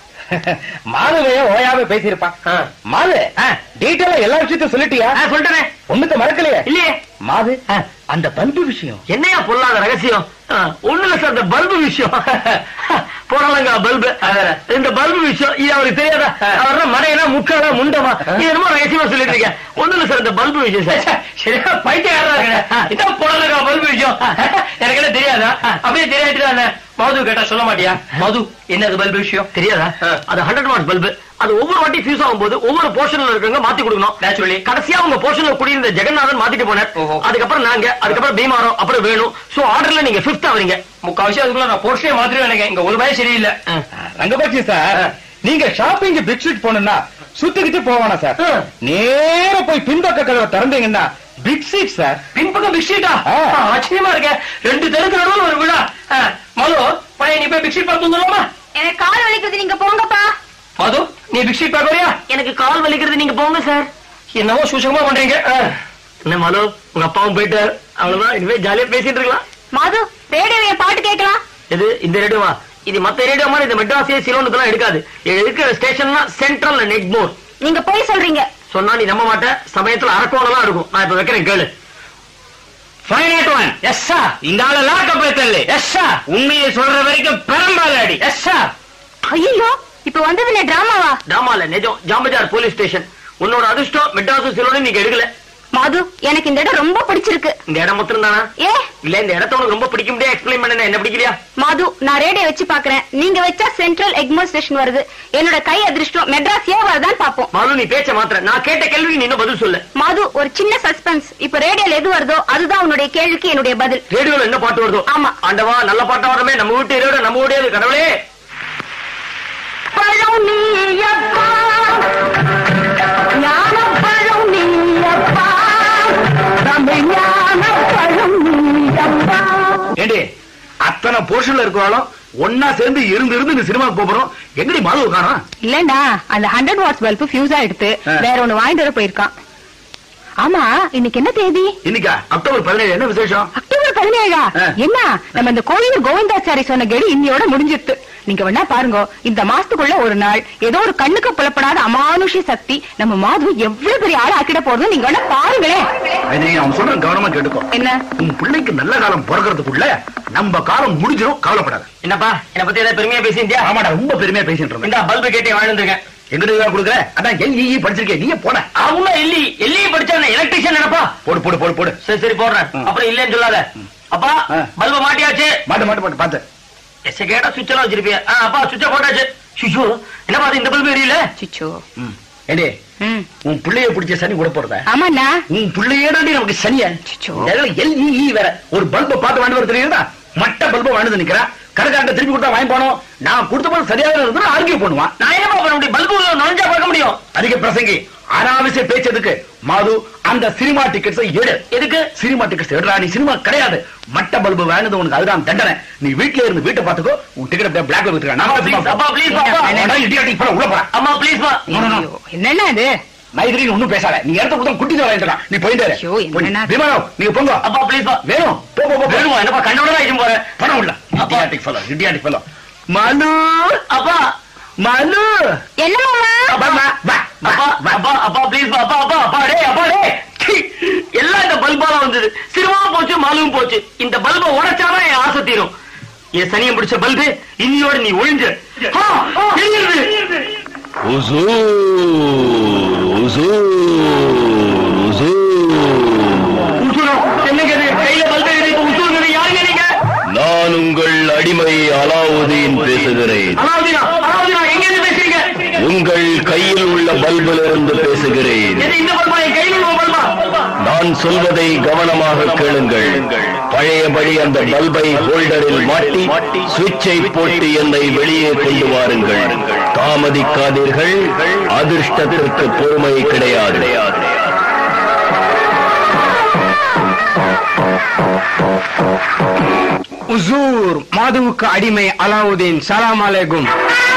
மாதுவைய ஓயாம பேசியிருப்பான் ஆ. மாது ஆ. டீட்டெயிலா எல்லா விஷயத்தையும் சொல்லிட்டியா ஆ, சொல்லிட்டேனே ஒண்ணுத்த மறக்கலையே இல்லையே மாது ஆ. அந்த பல்பு விஷயம் என்னையா பொல்லாத ரகசியம் ஆ, ஒண்ணுல சார் இந்த பல்பு விஷயம் போடலங்க பல்பு இந்த பல்பு விஷயம் இது அவருக்கு தெரியாதா அவர் மடையனா முக்காடா முண்டமா இது என்னமோ ரகசியமா சொல்லிட்டு இருக்கேன் ஒண்ணுல சார் இந்த பல்பு விஷயம் சார் சரியா பைத்தியக்காரரா இருக்கேன் இதான் போடலக்கா பல்பு விஷயம் எனக்கு என்ன தெரியாதா அப்படியே தெரியாட்டு மது கேட்டா சொல்ல மாட்டியா மது என்னது பல்பு விஷயம் தெரியாதா ஆ. அது ஹண்ட்ரட் வாட்ஸ் பல்பு அது ஒவ்வொரு வாட்டி ஃபியூஸ் ஆகும்போது ஒவ்வொரு போர்ஷன்ல இருக்கவங்க மாத்தி கொடுக்கணும் Naturally. கடைசியா உங்க போர்ஷன்ல குடியிருந்த ஜெகநாதன் மாத்திட்டு போனார் ஓஹோ. அதுக்கப்புறம் நாங்க அதுக்கப்புறம் பீமாரம் அப்புறம் வேணும் சோ ஆர்டர்ல நீங்க ஃபிஃப்த் ஆவறீங்க முக்கால் அதுக்குள்ள நான் போர்ஷனே மாத்திரம் நினைக்கிறேன் இங்க ஒரு பயம் சரியில்லை ரங்கபாட்சி சார் நீங்க ஷாப்பிங் பெட்ஷீட் போனா சுத்திக்கிட்டு போவானா சார் ஆ. நேர போய் பின்பக்க கதவை திறந்தீங்கன்னா பிக் சீட் சார் பின்பக்கம் பிக்ஷீட்டா ஆ. ஆச்சரியமா இருக்க ரெண்டு தெருக்கு நடுவில் ஒரு விழா ஆ, மது பையன் நீ போய் பிக்ஷீட் பார்த்து வந்துடலாமா எனக்கு கால் வலிக்குது நீங்க போங்கப்பா மது நீ பிக்ஷீட் பார்க்க வரியா எனக்கு கால் வலிக்கிறது நீங்க போங்க சார் என்னவோ சூசகமா பண்றீங்க ஆ. என்ன மாலு உங்க அப்பாவும் போயிட்டார் அவ்வளவுதான் இனிமே ஜாலியா பேசிட்டு இருக்கலாம் மாது ரேடியோ பாட்டு கேட்கலாம் இது இந்த ரேடியோவா இது மத்த ரேடியோ மாதிரி இந்த மெட்ராஸே சிலோனுக்கெல்லாம் எடுக்காது இது இருக்கிற ஸ்டேஷன்னா சென்ட்ரல் நெக்மோர் நீங்க போய் சொல்றீங்க சொன்னா நீ நம்ப மாட்ட சமயத்துல அரக்கோணம் இருக்கும் நான் இப்ப வைக்கிறேன் கேளு five nought one yes sir இந்த ஆள லாக்க போய்த்தல்லு எஸ் சார் உண்மையை சொல்ற வரைக்கும் பெரம்பாலாடி எஸ் சார் ஐயோ இப்ப வந்தது டிராமாவா டாமால நிஜம் ஜாம்பஜார் போலீஸ் ஸ்டேஷன் உன்னோட அதிர்ஷ்டம் மெட்ராஸும் சிலோனும் நீங்க எடுக்கல மாது எனக்கு இந்த இடம் ரொம்ப பிடிச்சிருக்கு இந்த இடம் மொத்தம் தானா ஏ இல்ல இந்த இடத்த உனக்கு ரொம்ப பிடிக்க முடியாது எக்ஸ்பிளைன் பண்ண என்ன பிடிக்கலையா மாது நான் ரேடியோ வச்சு பாக்குறேன் நீங்க வச்சா சென்ட்ரல் எக்மோர் ஸ்டேஷன் வருது என்னோட கை அதிர்ஷ்டம் மெட்ராஸ் ஏன் வருதான்னு பாப்போம் மாலு நீ பேச்ச மாத்திர நான் கேட்ட கேள்வி நீ இன்னும் பதில் சொல்லு மாது ஒரு சின்ன சஸ்பென்ஸ் இப்ப ரேடியோல எது வருதோ அதுதான் உன்னுடைய கேள்விக்கு என்னுடைய பதில் ரேடியோல என்ன பாட்டு வருதோ ஆமா. ஆண்டவா நல்ல பாட்டா வரமே நம்ம வீட்டு ரேடியோ நம்ம ஓடியாது கடவுளே பழம் நீயப்பா ஞான பழம் நீயப்பா தமிழ் ஞான பழம் நீயப்பா ஏண்டி அத்தனை போர்ஷன்ல இருக்கிறாலும் ஒன்னா சேர்ந்து இருந்து இருந்து இந்த சினிமாக்கு போறோம் எங்கடி மாதவ காணோம் இல்லண்டா அந்த ஹண்ட்ரட் வாட்ஸ் பல்பு ஃபியூஸ் ஆயிடுத்து ஆ. வேற ஒண்ணு வாங்கிட்டு வர போயிருக்கான் ஆமா இன்னைக்கு என்ன தேதி இன்னைக்கா அக்டோபர் பதினேழு என்ன விசேஷம் அக்டோபர் பதினேழா ஆ. என்ன நம்ம இந்த கோயில் கோவிந்தாச்சாரி சொன்ன கெடி இன்னையோட முடிஞ்சிருத்து நீங்க வேணா பாருங்க இந்த மாசத்துக்குள்ள ஒரு நாள் ஏதோ ஒரு கண்ணுக்கு புலப்படாத அமானுஷ்ய சக்தி நம்ம மாது எவ்வளவு பெரிய ஆள் ஆக்கிட போறது நீங்க வேணா பாருங்களேன் அதை அவன் சொல்ற கவனமா கேட்டுக்கோ என்ன உன் பிள்ளைக்கு நல்ல காலம் பிறக்கிறதுக்குள்ள நம்ம காலம் முடிஞ்சிடும் கவலைப்படாத என்னப்பா என்ன பத்தி ஏதாவது பெருமையா பேசிட்டியா ஆமாடா ரொம்ப பெருமையா பேசிட்டு இருந்தேன் இந்த பல்பு கேட்டே வாழ்ந்துருக்கேன் எங்கிட்ட கொடுக்குற அதான் எல்இ படிச்சிருக்கேன் நீயே போட அவங்க எல்லி எல்லியை படிச்சா எலக்ட்ரிஷியன் நினைப்பா போடு போடு போடு போடு சரி சரி போடுறேன் ம். அப்புறம் இல்லன்னு சொல்லாத அப்பா ஆ. பல்பு மாட்டியாச்சு மாட்டு மாட்டு மாட்டு பார்த்து எஸ் கேட்டா சுவிட்ச் எல்லாம் வச்சிருப்பிய அப்பா சுவிட்ச போட்டாச்சு ஐயோ என்ன பாரு இந்த பல்பு எரியல சிச்சோ ஏண்டே ம் உன் பிள்ளைய பிடிச்ச சனி கூட போறத ஆமாண்ணா உன் பிள்ளையேடாடி நமக்கு சனியா அச்சச்சோ. எல் இ வேற ஒரு பல்ப பார்த்து வாங்கி வர தெரியுதா மட்ட பல்ப வாங்கி நிக்கிறா கடைக்காரட்ட திருப்பி கொடுத்தா வாங்கி போனோம் நான் கொடுத்த போது சரியாக இருந்தா ஆர்கியூ பண்ணுவான் நான் என்ன பண்ண முடியும் பல்பு உள்ள நுழைஞ்சா பார்க்க முடியும் அதிக பிரசங்கி அனாவசிய பேச்சதுக்கு மாது அந்த சினிமா டிக்கெட்ஸ் எடு எதுக்கு சினிமா டிக்கெட்ஸ் எடுறா நீ சினிமா கிடையாது மட்ட பல்பு வேணுது உனக்கு அதுதான் தண்டனை நீ வீட்ல இருந்து வீட்டை பாத்துக்கோ உன் டிக்கெட் பிளாக்ல அப்பா, please, அப்பா, please, அப்பா. உள்ள போறா அம்மா ப்ளீஸ் பா ஐயோ, என்னண்ணா இது மைதிரி ஒண்ணும் பேசாத நீ இடத்த கொடுத்தா குட்டி தான் வாங்கிட்டு வா. நீ போயிட்டு ஐயோ, என்னண்ணா? விமானம் நீங்க போங்க அப்பா ப்ளீஸ் பா வேணும் போ போ போ வேணுமா என்னப்பா கண்ணோட தான் ஆயிடும் போறேன் பணம் இல்ல இடியாட்டிக் ஃபெலோ இடியாட்டிக் ஃபெலோ மனு அப்பா மனு என்ன மாமா அப்பா வா வா அப்பா அப்பா அப்பா ப்ளீஸ் பா அப்பா அப்பா அப்பா டேய் அப்பா டேய் சீ, எல்லாம் இந்த பல்பால வந்தது சிறுமாவும் போச்சு மாலுவும் போச்சு இந்த பல்பை உடைச்சாதான் என் ஆசை தீரும் என் சனியம் பிடிச்ச பல்பு இன்னியோட நீ ஒழிஞ்ச ஆ, ஆ, எரியுது. உசுரம். என்னங்க இது? கையில பல்பு எரியுது, இப்ப உசுருங்கிறது யாருங்க நீங்க? நான் உங்கள் அடிமை அலாவுதீன் பேசுகிறேன் அலாவுதீனா, அலாவுதீனா, எங்க இருந்து பேசுறீங்க? உங்கள் கையில் உள்ள பல்பிலிருந்து பேசுகிறேன் எது இந்த பல்பா? என் கையில உள்ள பல்பா? நான் சொல்வதை கவனமாக கேளுங்கள் பழையபடி அந்த பல்பை ஹோல்டரில் மாட்டி சுவிட்சை போட்டு என்னை வெளியே கொண்டு வாருங்கள் தாமதிக்காதீர்கள் அதிர்ஷ்டத்திற்கு பொறுமை கிடையாது உசூர் மாதுவுக்கு அடிமை அலாவுதீன் சலாம் அலைக்கும்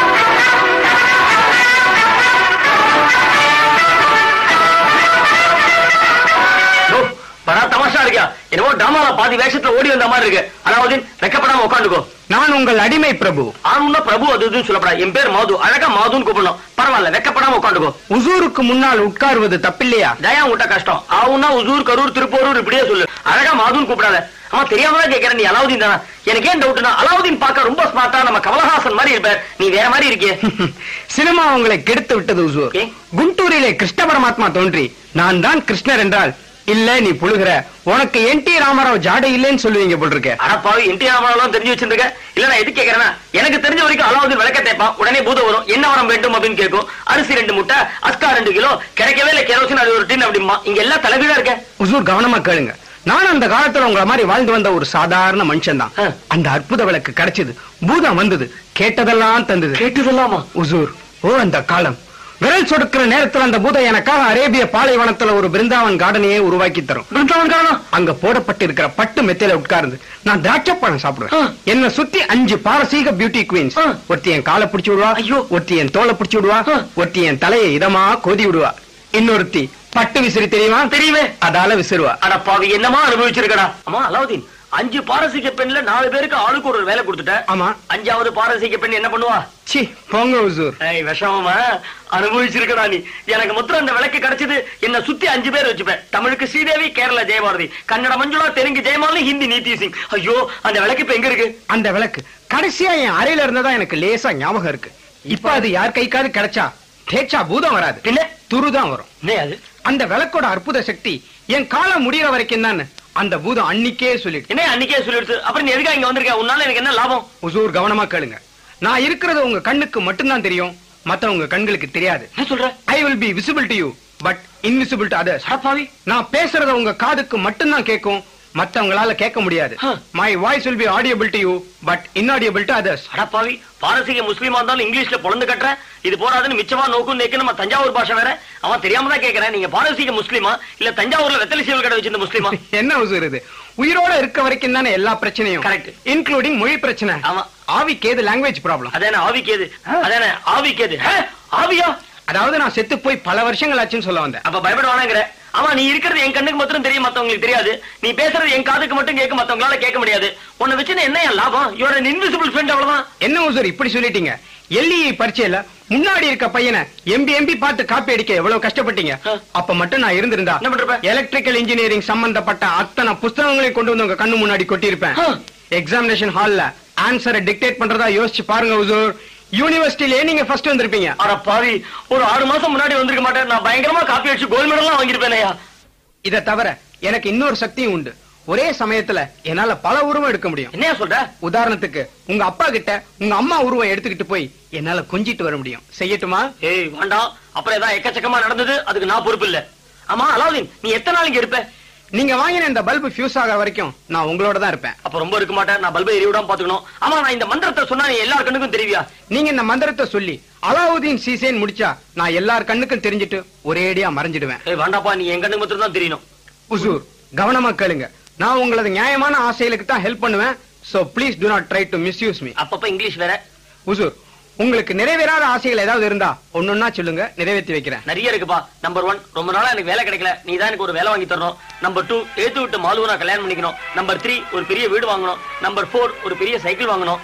ஓ, பரா தமாஷா இருக்கியா என்னவோ டிராமால பாதி வேஷத்துல ஓடி வந்த மாதிரி இருக்கு அதாவது வெக்கப்படாம உட்காந்துக்கோ நான் உங்கள் அடிமை பிரபு ஆணுன்னா பிரபு அது இதுன்னு சொல்லப்படா என் பேர் மாது அழகா மாதுன்னு கூப்பிடணும் பரவாயில்ல வெக்கப்படாம உட்காந்துக்கோ உசூருக்கு முன்னால் உட்காருவது தப்பில்லையா தயா விட்ட கஷ்டம் ஆவுன்னா உசூர் கரூர் திருப்பூரூர் இப்படியே சொல்லு அழகா மாதுன்னு கூப்பிடாத அம்மா தெரியாம தான் கேட்கறேன் நீ அலாவுதீன் தானே எனக்கு ஏன் டவுட்னா அலாவுதீன் பார்க்க ரொம்ப ஸ்மார்ட்டா நம்ம கமலஹாசன் மாதிரி இருப்பார் நீ வேற மாதிரி இருக்கியே சினிமா உங்களை கெடுத்து விட்டது உசூர் ஏன்? குண்டூரிலே கிருஷ்ண பரமாத்மா தோன்றி நான் தான் கிருஷ்ணர் என்றால் இல்ல நீ புழுகிற உனக்கு என் டி ராமராவ் ஜாடை இல்லைன்னு சொல்லுவீங்க போல் இருக்க அடப்பாவி என்டி ராமராவெல்லாம் தெரிஞ்சு வச்சிருக்க இல்ல நான் எது கேக்குறேன்னா எனக்கு தெரிஞ்ச வரைக்கும் அலாவுதீன் விளக்க தேய்ப்பான் உடனே பூதம் வரும் என்ன வரம் வேண்டும் அப்படின்னு கேட்கும் அரிசி ரெண்டு முட்டை அஸ்கா ரெண்டு கிலோ கிடைக்கவே இல்ல கெரோசின் அது ஒரு டின் அப்படிமா இங்க எல்லாம் தலைவீழா இருக்க உசூர் கவனமா கேளுங்க நான் அந்த காலத்துல உங்கள மாதிரி வாழ்ந்து வந்த ஒரு சாதாரண மனுஷன் தான் ஆ. அந்த அற்புத விளக்கு கிடைச்சது பூதம் வந்தது கேட்டதெல்லாம் தந்தது கேட்டுதல்லாமா உசூர் ஓ அந்த காலம் விரல் சொடுக்கிற நேரத்துல அந்த பூதம் எனக்காக அரேபிய பாலைவனத்துல ஒரு பிருந்தாவன் கார்டனையே உருவாக்கி தரும் பிருந்தாவன் காரணம் அங்க போடப்பட்டிருக்கிற பட்டு மெத்தையில உட்கார்ந்து நான் திராட்சை பழம் சாப்பிடுவேன் ஆ. என்ன சுத்தி அஞ்சு பாரசீக பியூட்டி குவீன்ஸ் ஆ. ஒருத்தி என் காலை பிடிச்சு விடுவா ஐயோ. ஒருத்தி என் தோலை பிடிச்சு விடுவா ஆ. ஒருத்தி என் தலையை இதமா கோதி விடுவா இன்னொருத்தி பட்டு விசிறி தெரியுமா தெரியுமே அதால விசிறுவா அடப்பாவி என்னமா அனுபவிச்சிருக்கடா அம்மா அலாவுதீன் அஞ்சு பாரசீக பெண்ல நாலு பேருக்கு ஆளுக்கு ஒரு வேலை கொடுத்துட்ட ஆமா. அஞ்சாவது பாரசீக பெண் என்ன பண்ணுவா சி போங்க உசூர் ஏய் விஷமமா அனுபவிச்சிருக்கடா நீ எனக்கு மொத்தம் அந்த விளக்கு கிடைச்சது என்ன சுத்தி அஞ்சு பேர் வச்சுப்பேன் தமிழுக்கு ஸ்ரீதேவி கேரளா ஜெயபாரதி கன்னட மஞ்சுளா தெலுங்கு ஜெயமாலினி ஹிந்தி நீதி சிங் ஐயோ அந்த விளக்கு இப்ப எங்க இருக்கு அந்த விளக்கு கடைசியா என் அறையில இருந்ததா எனக்கு லேசா ஞாபகம் இருக்கு இப்ப அது யார் கைக்காவது கிடைச்சா தேய்ச்சா பூதம் வராது பின்ன துருதான் வரும் என்ன அது அந்த விளக்கோட அற்புத சக்தி என் காலம் முடியற வரைக்கும் தான் அந்த பூதம் அன்னிக்கே சொல்லிட்டு என்ன அன்னைக்கே சொல்லிடுச்சு அப்புறம் நீ எதுக்கா இங்க வந்திருக்க உன்னால எனக்கு என்ன லாபம் உசூர் கவனமா கேளுங்க நான் இருக்கிறது உங்க கண்ணுக்கு மட்டும்தான் தெரியும் மத்தவங்க கண்களுக்கு தெரியாது என்ன சொல்ற I will be visible to you but invisible to others அடப்பாவி நான் பேசுறத உங்க காதுக்கு மட்டும்தான் கேட்கும் மத்தவங்களால கேட்க முடியாது Huh. My voice will be audible to you but inaudible to others அடப்பாவி பாரசீக முஸ்லீமா இருந்தாலும் இங்கிலீஷ்ல பொழந்து கட்டுற இது போறாதுன்னு மிச்சமா நோக்கும் நேக்கு நம்ம தஞ்சாவூர் பாஷை வேற அவன் தெரியாம தான் கேக்குறேன் நீங்க பாரசீக முஸ்லீமா இல்ல தஞ்சாவூர்ல வெத்தலை சீவல் கடை வச்சிருந்த முஸ்லீமா என்ன உசூர் இது உயிரோட இருக்க வரைக்கும் தானே எல்லா பிரச்சனையும் Correct. இன்க்ளூடிங் மொழி பிரச்சனை ஆமா. ஆவிக்கு ஏது லாங்குவேஜ் ப்ராப்ளம் அதானே ஆவிக்கேது அதானே ஆவிக்கேது ஹே, ஆவியா அதாவது நான் செத்து போய் பல வருஷங்கள் ஆச்சுன்னு சொல்ல வந்தேன் அப்ப பயப்பட வேணாங்கிற ஆமா நீ இருக்கிறது என் கண்ணுக்கு மட்டும் தெரியும் மத்தவங்களுக்கு தெரியாது நீ பேசுறது என் காதுக்கு மட்டும் கேட்க மத்தவங்களால கேட்க முடியாது உன்னை வச்சு என்ன என் லாபம் யூஆர் an invisible friend அவ்வளவுதான் என்ன உசூர் இப்படி சொல்லிட்டீங்க எல்இஐ பரீட்சையில முன்னாடி இருக்க பையனை எம்பி எம்பி பார்த்து காப்பி அடிக்க எவ்வளவு கஷ்டப்பட்டீங்க ஆ. அப்ப மட்டும் நான் இருந்திருந்தா என்ன பண்ணிருப்ப? எலக்ட்ரிக்கல் இன்ஜினியரிங் சம்பந்தப்பட்ட அத்தனை புஸ்தகங்களையும் கொண்டு வந்து உங்க கண்ணு முன்னாடி கொட்டியிருப்பேன் ஆ. எக்ஸாமினேஷன் ஹால்ல ஆன்சரை டிக்டேட் பண்றதா யோசிச்சு பாருங்க உசூர் யூனிவர்சிட்டிலே நீங்க ஃபர்ஸ்ட் வந்திருப்பீங்க அட பாவி ஒரு ஆறு மாசம் முன்னாடி வந்திருக்க மாட்டேன் நான் பயங்கரமா காப்பி அடிச்சு கோல்டு மெடல்லாம் வாங்கியிருப்பேனையா இத தவிர எனக்கு இன்னொரு சக்தியும் உண்டு ஒரே சமயத்துல என்னால பல உருவம் எடுக்க முடியும் என்னையா சொல்ற உதாரணத்துக்கு உங்க அப்பா கிட்ட உங்க அம்மா உருவம் எடுத்துக்கிட்டு போய் என்னால கொஞ்சிட்டு வர முடியும் செய்யட்டுமா ஏய் வேண்டாம் அப்புறம் ஏதாவது எக்கச்சக்கமா நடந்தது அதுக்கு நான் பொறுப்பு இல்ல ஆமா அலாவுதீன் நீ எத்தனை நாள் இங்க இருப்ப நீங்க வாங்கின இந்த பல்பு ஃபியூஸ் ஆகிற வரைக்கும் நான் உங்களோட தான் இருப்பேன் அப்ப ரொம்ப இருக்க மாட்டேன் நான் பல்பை எரிய விடாம பாத்துக்கணும் ஆமா நான் இந்த மந்திரத்தை சொன்னா நீ எல்லா கண்ணுக்கும் தெரிவியா நீங்க இந்த மந்திரத்தை சொல்லி அலாவுதீன் சீசேன் முடிச்சா நான் எல்லார் கண்ணுக்கும் தெரிஞ்சிட்டு ஒரேடியா மறைஞ்சிடுவேன் ஏய் வேண்டாப்பா நீ என் கண்ணுக்கு மட்டும் தான் தெரியணும் உசூர் கவனமா கேளுங்க நான் உங்களது நியாயமான ஆசைகளுக்கு தான் ஹெல்ப் பண்ணுவேன் so please do not try to misuse me அப்பப்ப இங்கிலீஷ் வேற உசூர் உங்களுக்கு நிறைவேறாத ஆசைகள் ஏதாவது இருந்தா ஒன்னொன்னா சொல்லுங்க நிறைவேற்றி வைக்கிறேன் நிறைய இருக்குப்பா நம்பர் ஒன் ரொம்ப நாளா எனக்கு வேலை கிடைக்கல நீ தான் எனக்கு ஒரு வேலை வாங்கி தரணும் நம்பர் டூ ஏத்து விட்டு மாலுவை நான் கல்யாணம் பண்ணிக்கணும் நம்பர் த்ரீ ஒரு பெரிய வீடு வாங்கணும் நம்பர் ஃபோர் ஒரு பெரிய சைக்கிள் வாங்கணும்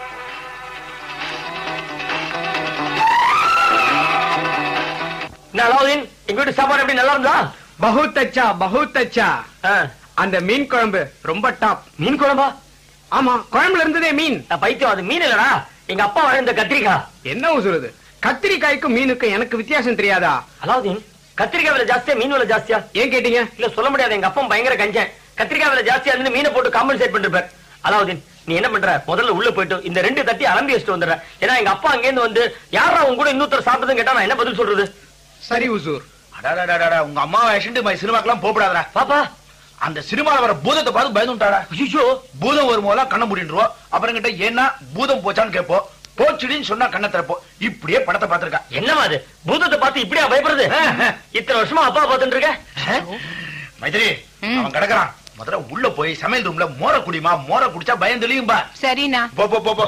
என்ன அலாவுதீன் எங்க வீட்டு சாப்பாடு எப்படி நல்லா இருந்தா பகுத் அச்சா பகுத் அச்சா ஆ, அந்த மீன் குழம்பு ரொம்ப டாப் மீன் குழம்பா ஆமா குழம்புல இருந்ததே மீன் நான் பைத்தியம் அது மீன் இல்லடா எங்க அப்பா வர இந்த கத்திரிக்காய் என்ன உசுருது கத்திரிக்காய்க்கும் மீனுக்கும் எனக்கு வித்தியாசம் தெரியாதா அலாவுதீன் கத்திரிக்காய் விலை ஜாஸ்தியா மீன் விலை ஜாஸ்தியா ஏன் கேட்டீங்க இல்ல சொல்ல முடியாது எங்க அப்பா பயங்கர கஞ்சன் கத்திரிக்காய் விலை ஜாஸ்தியா இருந்து மீனை போட்டு காம்பன்சேட் பண்ணிருப்பார் அலாவுதீன் நீ என்ன பண்ற முதல்ல உள்ள போயிட்டு இந்த ரெண்டு தட்டி அலம்பி வச்சுட்டு வந்துடுற ஏன்னா எங்க அப்பா அங்கேருந்து வந்து யாரா உங்க கூட இன்னொருத்தர் சாப்பிட்டதுன்னு கேட்டா நான் என்ன பதில் சொல்றது சரி உசூர் அடாடாடாடா உங்க அம்மாவை அழைச்சிட்டு மை சினிமாக்கெல்லாம் போகப்படாதா பாப்பா அந்த சினிமால வர பூதத்தை பார்த்து பயந்துட்டாடா ஐயோ பூதம் வரும்போதெல்லாம் கண்ணை மூடிடுவோம் அப்புறம் கிட்ட ஏன்னா பூதம் போச்சான்னு கேட்போம் போச்சுடின்னு சொன்னா கண்ணை திறப்போம் இப்படியே படத்தை பார்த்திருக்கா என்னமா அது பூதத்தை பார்த்து இப்படியா பயப்படுறது இத்தனை வருஷமா அப்பா பார்த்துட்டு இருக்க மைத்திரி அவன் கிடக்குறான் முதல்ல உள்ள போய் சமையல் ரூம்ல மோர குடிமா மோர குடிச்சா பயம் தெளியும்பா சரிண்ணா போ போ போ போ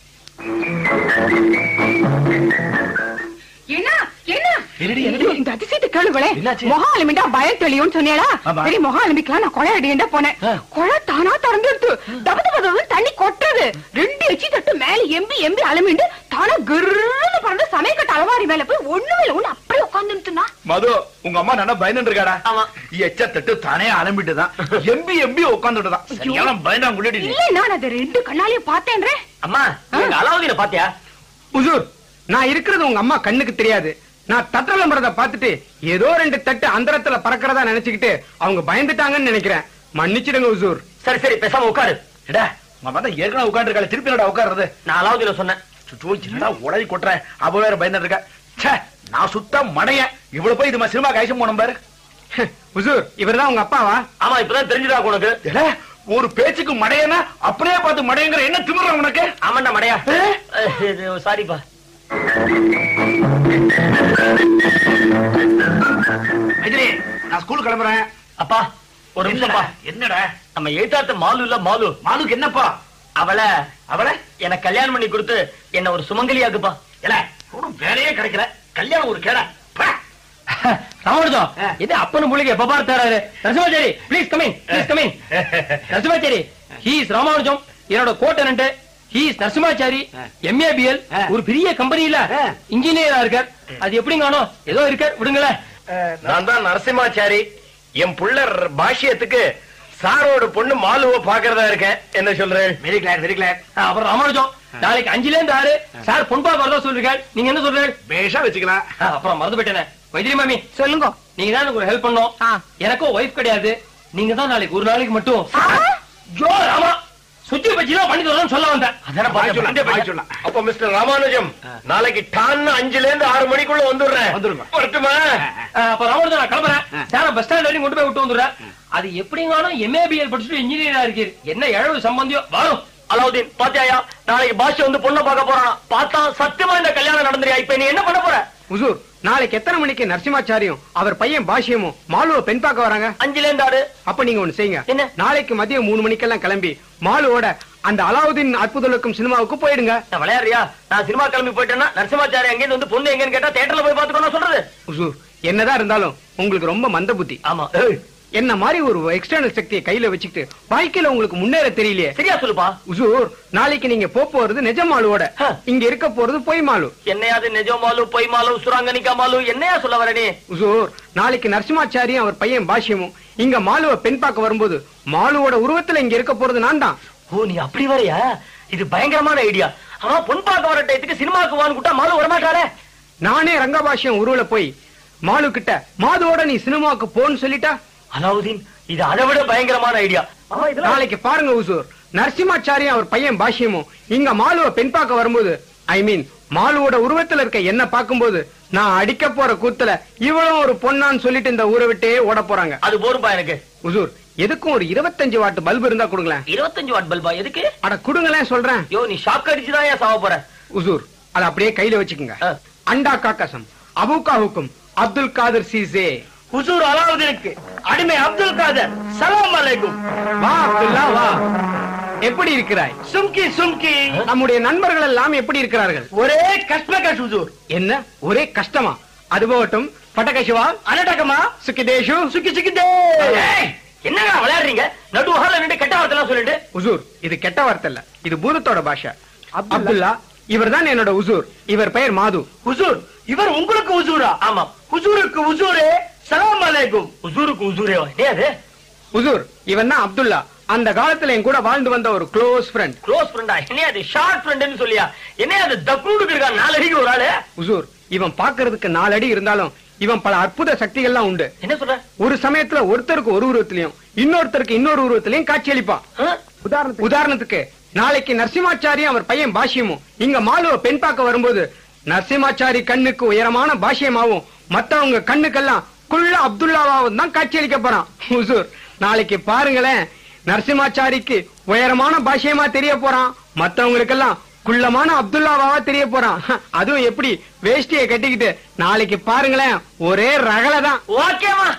என்ன என்ன என்னடி, என்னடி? ஐயோ, இந்த அதிசயத்தை கேளுங்களேன் என்னாச்சு? முகம் அலுமிண்டா பயம் தெளியும்னு சொன்னேடா ஆமா. சரி முகம் அலுமிக்கலாம் நான் குழாய் அடிக்கண்டா போனேன் ஆ. குழாய் தானா திறந்து எடுத்து தப தப தபன்னு தண்ணி கொட்டுறது ரெண்டு எச்சி தட்டு மேல எம்பி எம்பி அலுமிண்டு தானா கிருன்னு பறந்து சமையக்கட்ட அலமாரி மேல போய் ஒண்ணு மேல ஒண்ணு அப்படியே உட்காந்துட்டுனா மது உங்க அம்மா நல்லா பயந்துட்டு இருக்காடா ஆமா. எச்ச தட்டு தானே அலம்பிட்டுதான் எம்பி எம்பி உட்காந்துட்டுதான் சரியான பயந்தா உள்ளடி நீ இல்ல நான் அதை ரெண்டு கண்ணாலையும் பார்த்தேன்றே அம்மா எங்க அலாவுதீனை பாத்தியா உசூர் நான் இருக்கிறது உங்க அம்மா கண்ணுக்கு தெரியாது நான் தட்டலம்புறத பார்த்துட்டு ஏதோ ரெண்டு தட்டு அந்தரத்துல பறக்கிறதா நினைச்சுக்கிட்டு அவங்க பயந்துட்டாங்கன்னு நினைக்கிறேன் மன்னிச்சிடுங்க உசூர் சரி சரி பேசாம உட்காரு எடா உங்க அம்மா தான் ஏற்கனவே உட்காந்து இருக்காள் திருப்பி என்னடா உட்காருறது நான் அலாவுதீன சொன்னேன் சுச்சோ என்னடா உடனே கொட்டுறேன் அவ வேற பயந்துட்டு இருக்கா ச்சே நான் சுத்த மடையன் இவ்வளவு போய் இது மாதிரி சினிமா கைசம் போனோம் பாரு உசூர் இவர்தான் உங்க அப்பாவா ஆமா இப்பதான் தெரிஞ்சுதா உனக்கு எடா, ஒரு பேச்சுக்கு மடையனா அப்படியே பார்த்து மடையங்கிற என்ன திமிர உனக்கு ஆமாண்டா மடையா சாரிப்பா மைதிரி நான் ஸ்கூல் கிளம்புறேன் அப்பா ஒரு நிமிஷம்ப்பா என்னடா நம்ம எழுத்தாத்த மாலு இல்ல மாலு மாலுக்கு என்னப்பா அவளை அவளை எனக்கு கல்யாணம் பண்ணி கொடுத்து என்ன ஒரு சுமங்கலியாக்குப்பா இல்ல ஒன்றும் வேலையே கிடைக்கல கல்யாணம் ஒரு கேடா பா. ராமானுஜம் இது அப்பனு புள்ளிக்கு எப்ப பார்த்தாரு Narasimhachari please coming please coming Narasimhachari he is Ramanujam என்னோட கோட்டனண்ட் ஹீ இஸ் நரசிம்மாச்சாரி எம்ஏபிஎல் ஒரு பெரிய கம்பெனில இன்ஜினியரா இருக்கார் அது எப்படி காணோம் ஏதோ இருக்கார் விடுங்களேன் நான் தான் நரசிம்மாச்சாரி என் புள்ளர் பாஷ்யத்துக்கு சாரோட பொண்ணு மாலுவை பாக்குறதா இருக்கேன் என்ன சொல்றேன் வெரி கிளாட் வெரி கிளாட் ஆ, அப்புறம் ராமானுஜம் நாளைக்கு அஞ்சுல இருந்து ஆறு சார் பொன்பா வரதா சொல்லிருக்காரு நீங்க என்ன சொல்றீங்க பேஷா வச்சுக்கலாம் ஆ, அப்புறம் மறந்து போயிட்டேனே வைத்திரி மாமி சொல்லுங்க நீங்க தான் எனக்கு ஒரு ஹெல்ப் பண்ணோம் ஆ. எனக்கும் ஒய்ஃப் கிடையாது நீங்க தான் நாளைக்கு ஒரு நாளைக்கு மட்டும் ஆ? ஜோ ராமா சுத்தி பச்சி தான் பண்ணி தரணும்னு சொல்ல வந்தேன் அதான பாய் சொல்லலாம் பாய் சொல்லலாம் அப்ப மிஸ்டர் ராமானுஜம் நாளைக்கு டான்னு அஞ்சுல இருந்து ஆறு மணிக்குள்ள வந்துடுறேன் வந்துருங்க. வரட்டுமா ஆ, அப்ப ராமானுஜன் நான் கிளம்புறேன் சார பஸ் ஸ்டாண்ட் வரைக்கும் கொண்டு போய் விட்டு வந்துடுறேன் அது எப்படிங்காலும் எம்ஏபிஎல் படிச்சுட்டு இன்ஜினியரா இருக்கீர் என்ன இழவு சம்பந்தியோ வரும் அலாவுதீன் பாத்தியாயா நாளைக்கு பாஷை வந்து பொண்ணை பார்க்க போறான் பார்த்தா சத்தியமா இந்த கல்யாணம் நடந்துறியா இப்ப நீ என்ன பண்ண போற உசூர் நாளைக்கு எத்தனை மணிக்கு நரசிம்மாச்சாரியும் அவர் பையன் பாஷ்யமும் மாலுவை பெண் பார்க்க வராங்க அஞ்சுல இருந்து ஆறு அப்ப நீங்க ஒண்ணு செய்யுங்க என்ன? நாளைக்கு மதியம் மூணு மணிக்கெல்லாம் கிளம்பி மாலுவோட அந்த அலாவுதீன் அற்புதலுக்கும் சினிமாவுக்கு போயிடுங்க நான் விளையாடுறியா நான் சினிமா கிளம்பி போயிட்டேன்னா நரசிம்மாச்சாரி எங்கேருந்து வந்து பொண்ணு எங்கன்னு கேட்டா தேட்டர்ல போய் பாத்துக்கணும் சொல்றது உசூர் என்னதான் இருந்தாலும் உங்களுக்கு ரொம்ப மந்த புத்தி ஆமா என்ன மாதிரி ஒரு எக்ஸ்டர்னல் சக்தியை கையில வச்சுக்கிட்டு வாழ்க்கையில உங்களுக்கு முன்னேற தெரியலையே சரியா சொல்லுப்பா உசூர் நாளைக்கு நீங்க போப் போறது நிஜ மாலுவோட ஹ. இங்க இருக்க போறது பொய் மாலு என்னையாது நிஜமாலு பொய் மாலு சுராங்கனிக்கா மாலு என்னையா சொல்ல வர நீ உசூர் நாளைக்கு நரசிம்மாச்சாரியும் அவர் பையன் பாஷ்யமும் இங்க மாலுவை பெண் பார்க்க வரும்போது மாலுவோட உருவத்துல இங்க இருக்க போறது நான் தான் ஓ நீ அப்படி வரையா இது பயங்கரமான ஐடியா ஆனா பொன் பார்க்க வர டயத்துக்கு சினிமாக்கு வான்னு கூட்டா மாலு வரமாட்டாரே நானே ரங்கபாஷ்யம் உருவல போய் மாலு கிட்ட மாதுவோட நீ சினிமாவுக்கு போன்னு சொல்லிட்டா அலாவுதீன் இது அதை விட பயங்கரமான ஐடியா ஆமா, இதெல்லாம் நாளைக்கு பாருங்க உசூர் நரசிம்மாச்சாரியும் அவர் பையன் பாஷ்யமும் இங்க மாலுவ பெண் பார்க்க வரும்போது ஐ மீன் மாலுவோட உருவத்துல இருக்க என்ன பார்க்கும்போது நான் அடிக்க போற கூத்துல இவளும் ஒரு பொண்ணான்னு சொல்லிட்டு இந்த ஊரை விட்டே ஓட போறாங்க அது போரும்பா எனக்கு உசூர் எதுக்கும் ஒரு இருபத்தஞ்சு வாட்டு பல்பு இருந்தா கொடுங்களேன் இருபத்தஞ்சு வாட் பல்பா எதுக்கு அட கொடுங்களேன் சொல்றேன் யோ நீ ஷாக் அடிச்சுதான் ஏன் சாவ போற உசூர் அத அப்படியே கையில வச்சுக்கோங்க ஆ. அண்டா காக்கசம் அபுகா ஹுக்கும் அப்துல் காதர் சீசே ஹுசூர் அலாவுதீனுக்கு அடிமை அப்துல் காதர் சலாம் அலைக்கும் வா அப்துல்லா வா எப்படி இருக்கிறாய் சும்கி சும்கி நம்முடைய நண்பர்கள் எல்லாம் எப்படி இருக்கிறார்கள் ஒரே கஷ்மகஷ் ஹுசூர் என்ன ஒரே கஷ்டமா அது போகட்டும் பட்டகசிவா அனடகமா சுக்கிதேஷு சுக்கி சுக்கி டே என்னங்க விளையாடுறீங்க நடு ஹால நின்று கெட்ட வார்த்தை எல்லாம் சொல்லிட்டு உசூர் இது கெட்ட வார்த்தை இல்ல இது பூதத்தோட பாஷை அப்துல்லா இவர்தான் என்னோட உசூர் இவர் பெயர் மாது ஹுசூர் இவர் உங்களுக்கு ஹுசூரா ஆமா ஹுசூருக்கு ஹுசூரே சலாம் அலைக்கும் ஹுசூருக்கு ஹுசூரே ஏன் அது உசூர் இவன் தான் அப்துல்லா அந்த காலத்துல என் கூட வாழ்ந்து வந்த ஒரு க்ளோஸ் ஃப்ரெண்ட் க்ளோஸ் ஃப்ரெண்டா என்ன அது ஷார்ட் ஃப்ரெண்ட்னு சொல்லியா என்ன அது தப்னூடுக்கு இருக்கா நாலு அடிக்கு ஒரு ஆளு உசூர் இவன் பாக்குறதுக்கு நாலு அடி இருந்தாலும் இவன் பல அற்புத சக்திகள்லாம் உண்டு என்ன சொல்ற ஒரு சமயத்துல ஒருத்தருக்கு ஒரு உருவத்திலையும் இன்னொருத்தருக்கு இன்னொரு உருவத்திலையும் காட்சியளிப்பான் ஆ? உதாரணத்துக்கு நாளைக்கு நரசிம்மாச்சாரியும் அவர் பையன் பாஷ்யமும் இங்க மாலுவ பெண் பார்க்க வரும்போது நரசிம்மாச்சாரி கண்ணுக்கு உயரமான பாஷ்யமாவும் மத்தவங்க கண்ணுக்கெல்லாம் குள்ள அப்துல்லாவாவும் தான் காட்சியளிக்க போறான் ஹுசூர் நாளைக்கு பாருங்களேன் நரசிம்மாச்சாரிக்கு உயரமான பாஷ்யமா தெரிய போறான் மத்தவங்களுக்கெல்லாம் குள்ளமான அப்துல்லாவாவா தெரிய போறான் அதுவும் எப்படி வேஷ்டியை கட்டிக்கிட்டு நாளைக்கு பாருங்களேன் ஒரே ரகல தான் ஓகேமா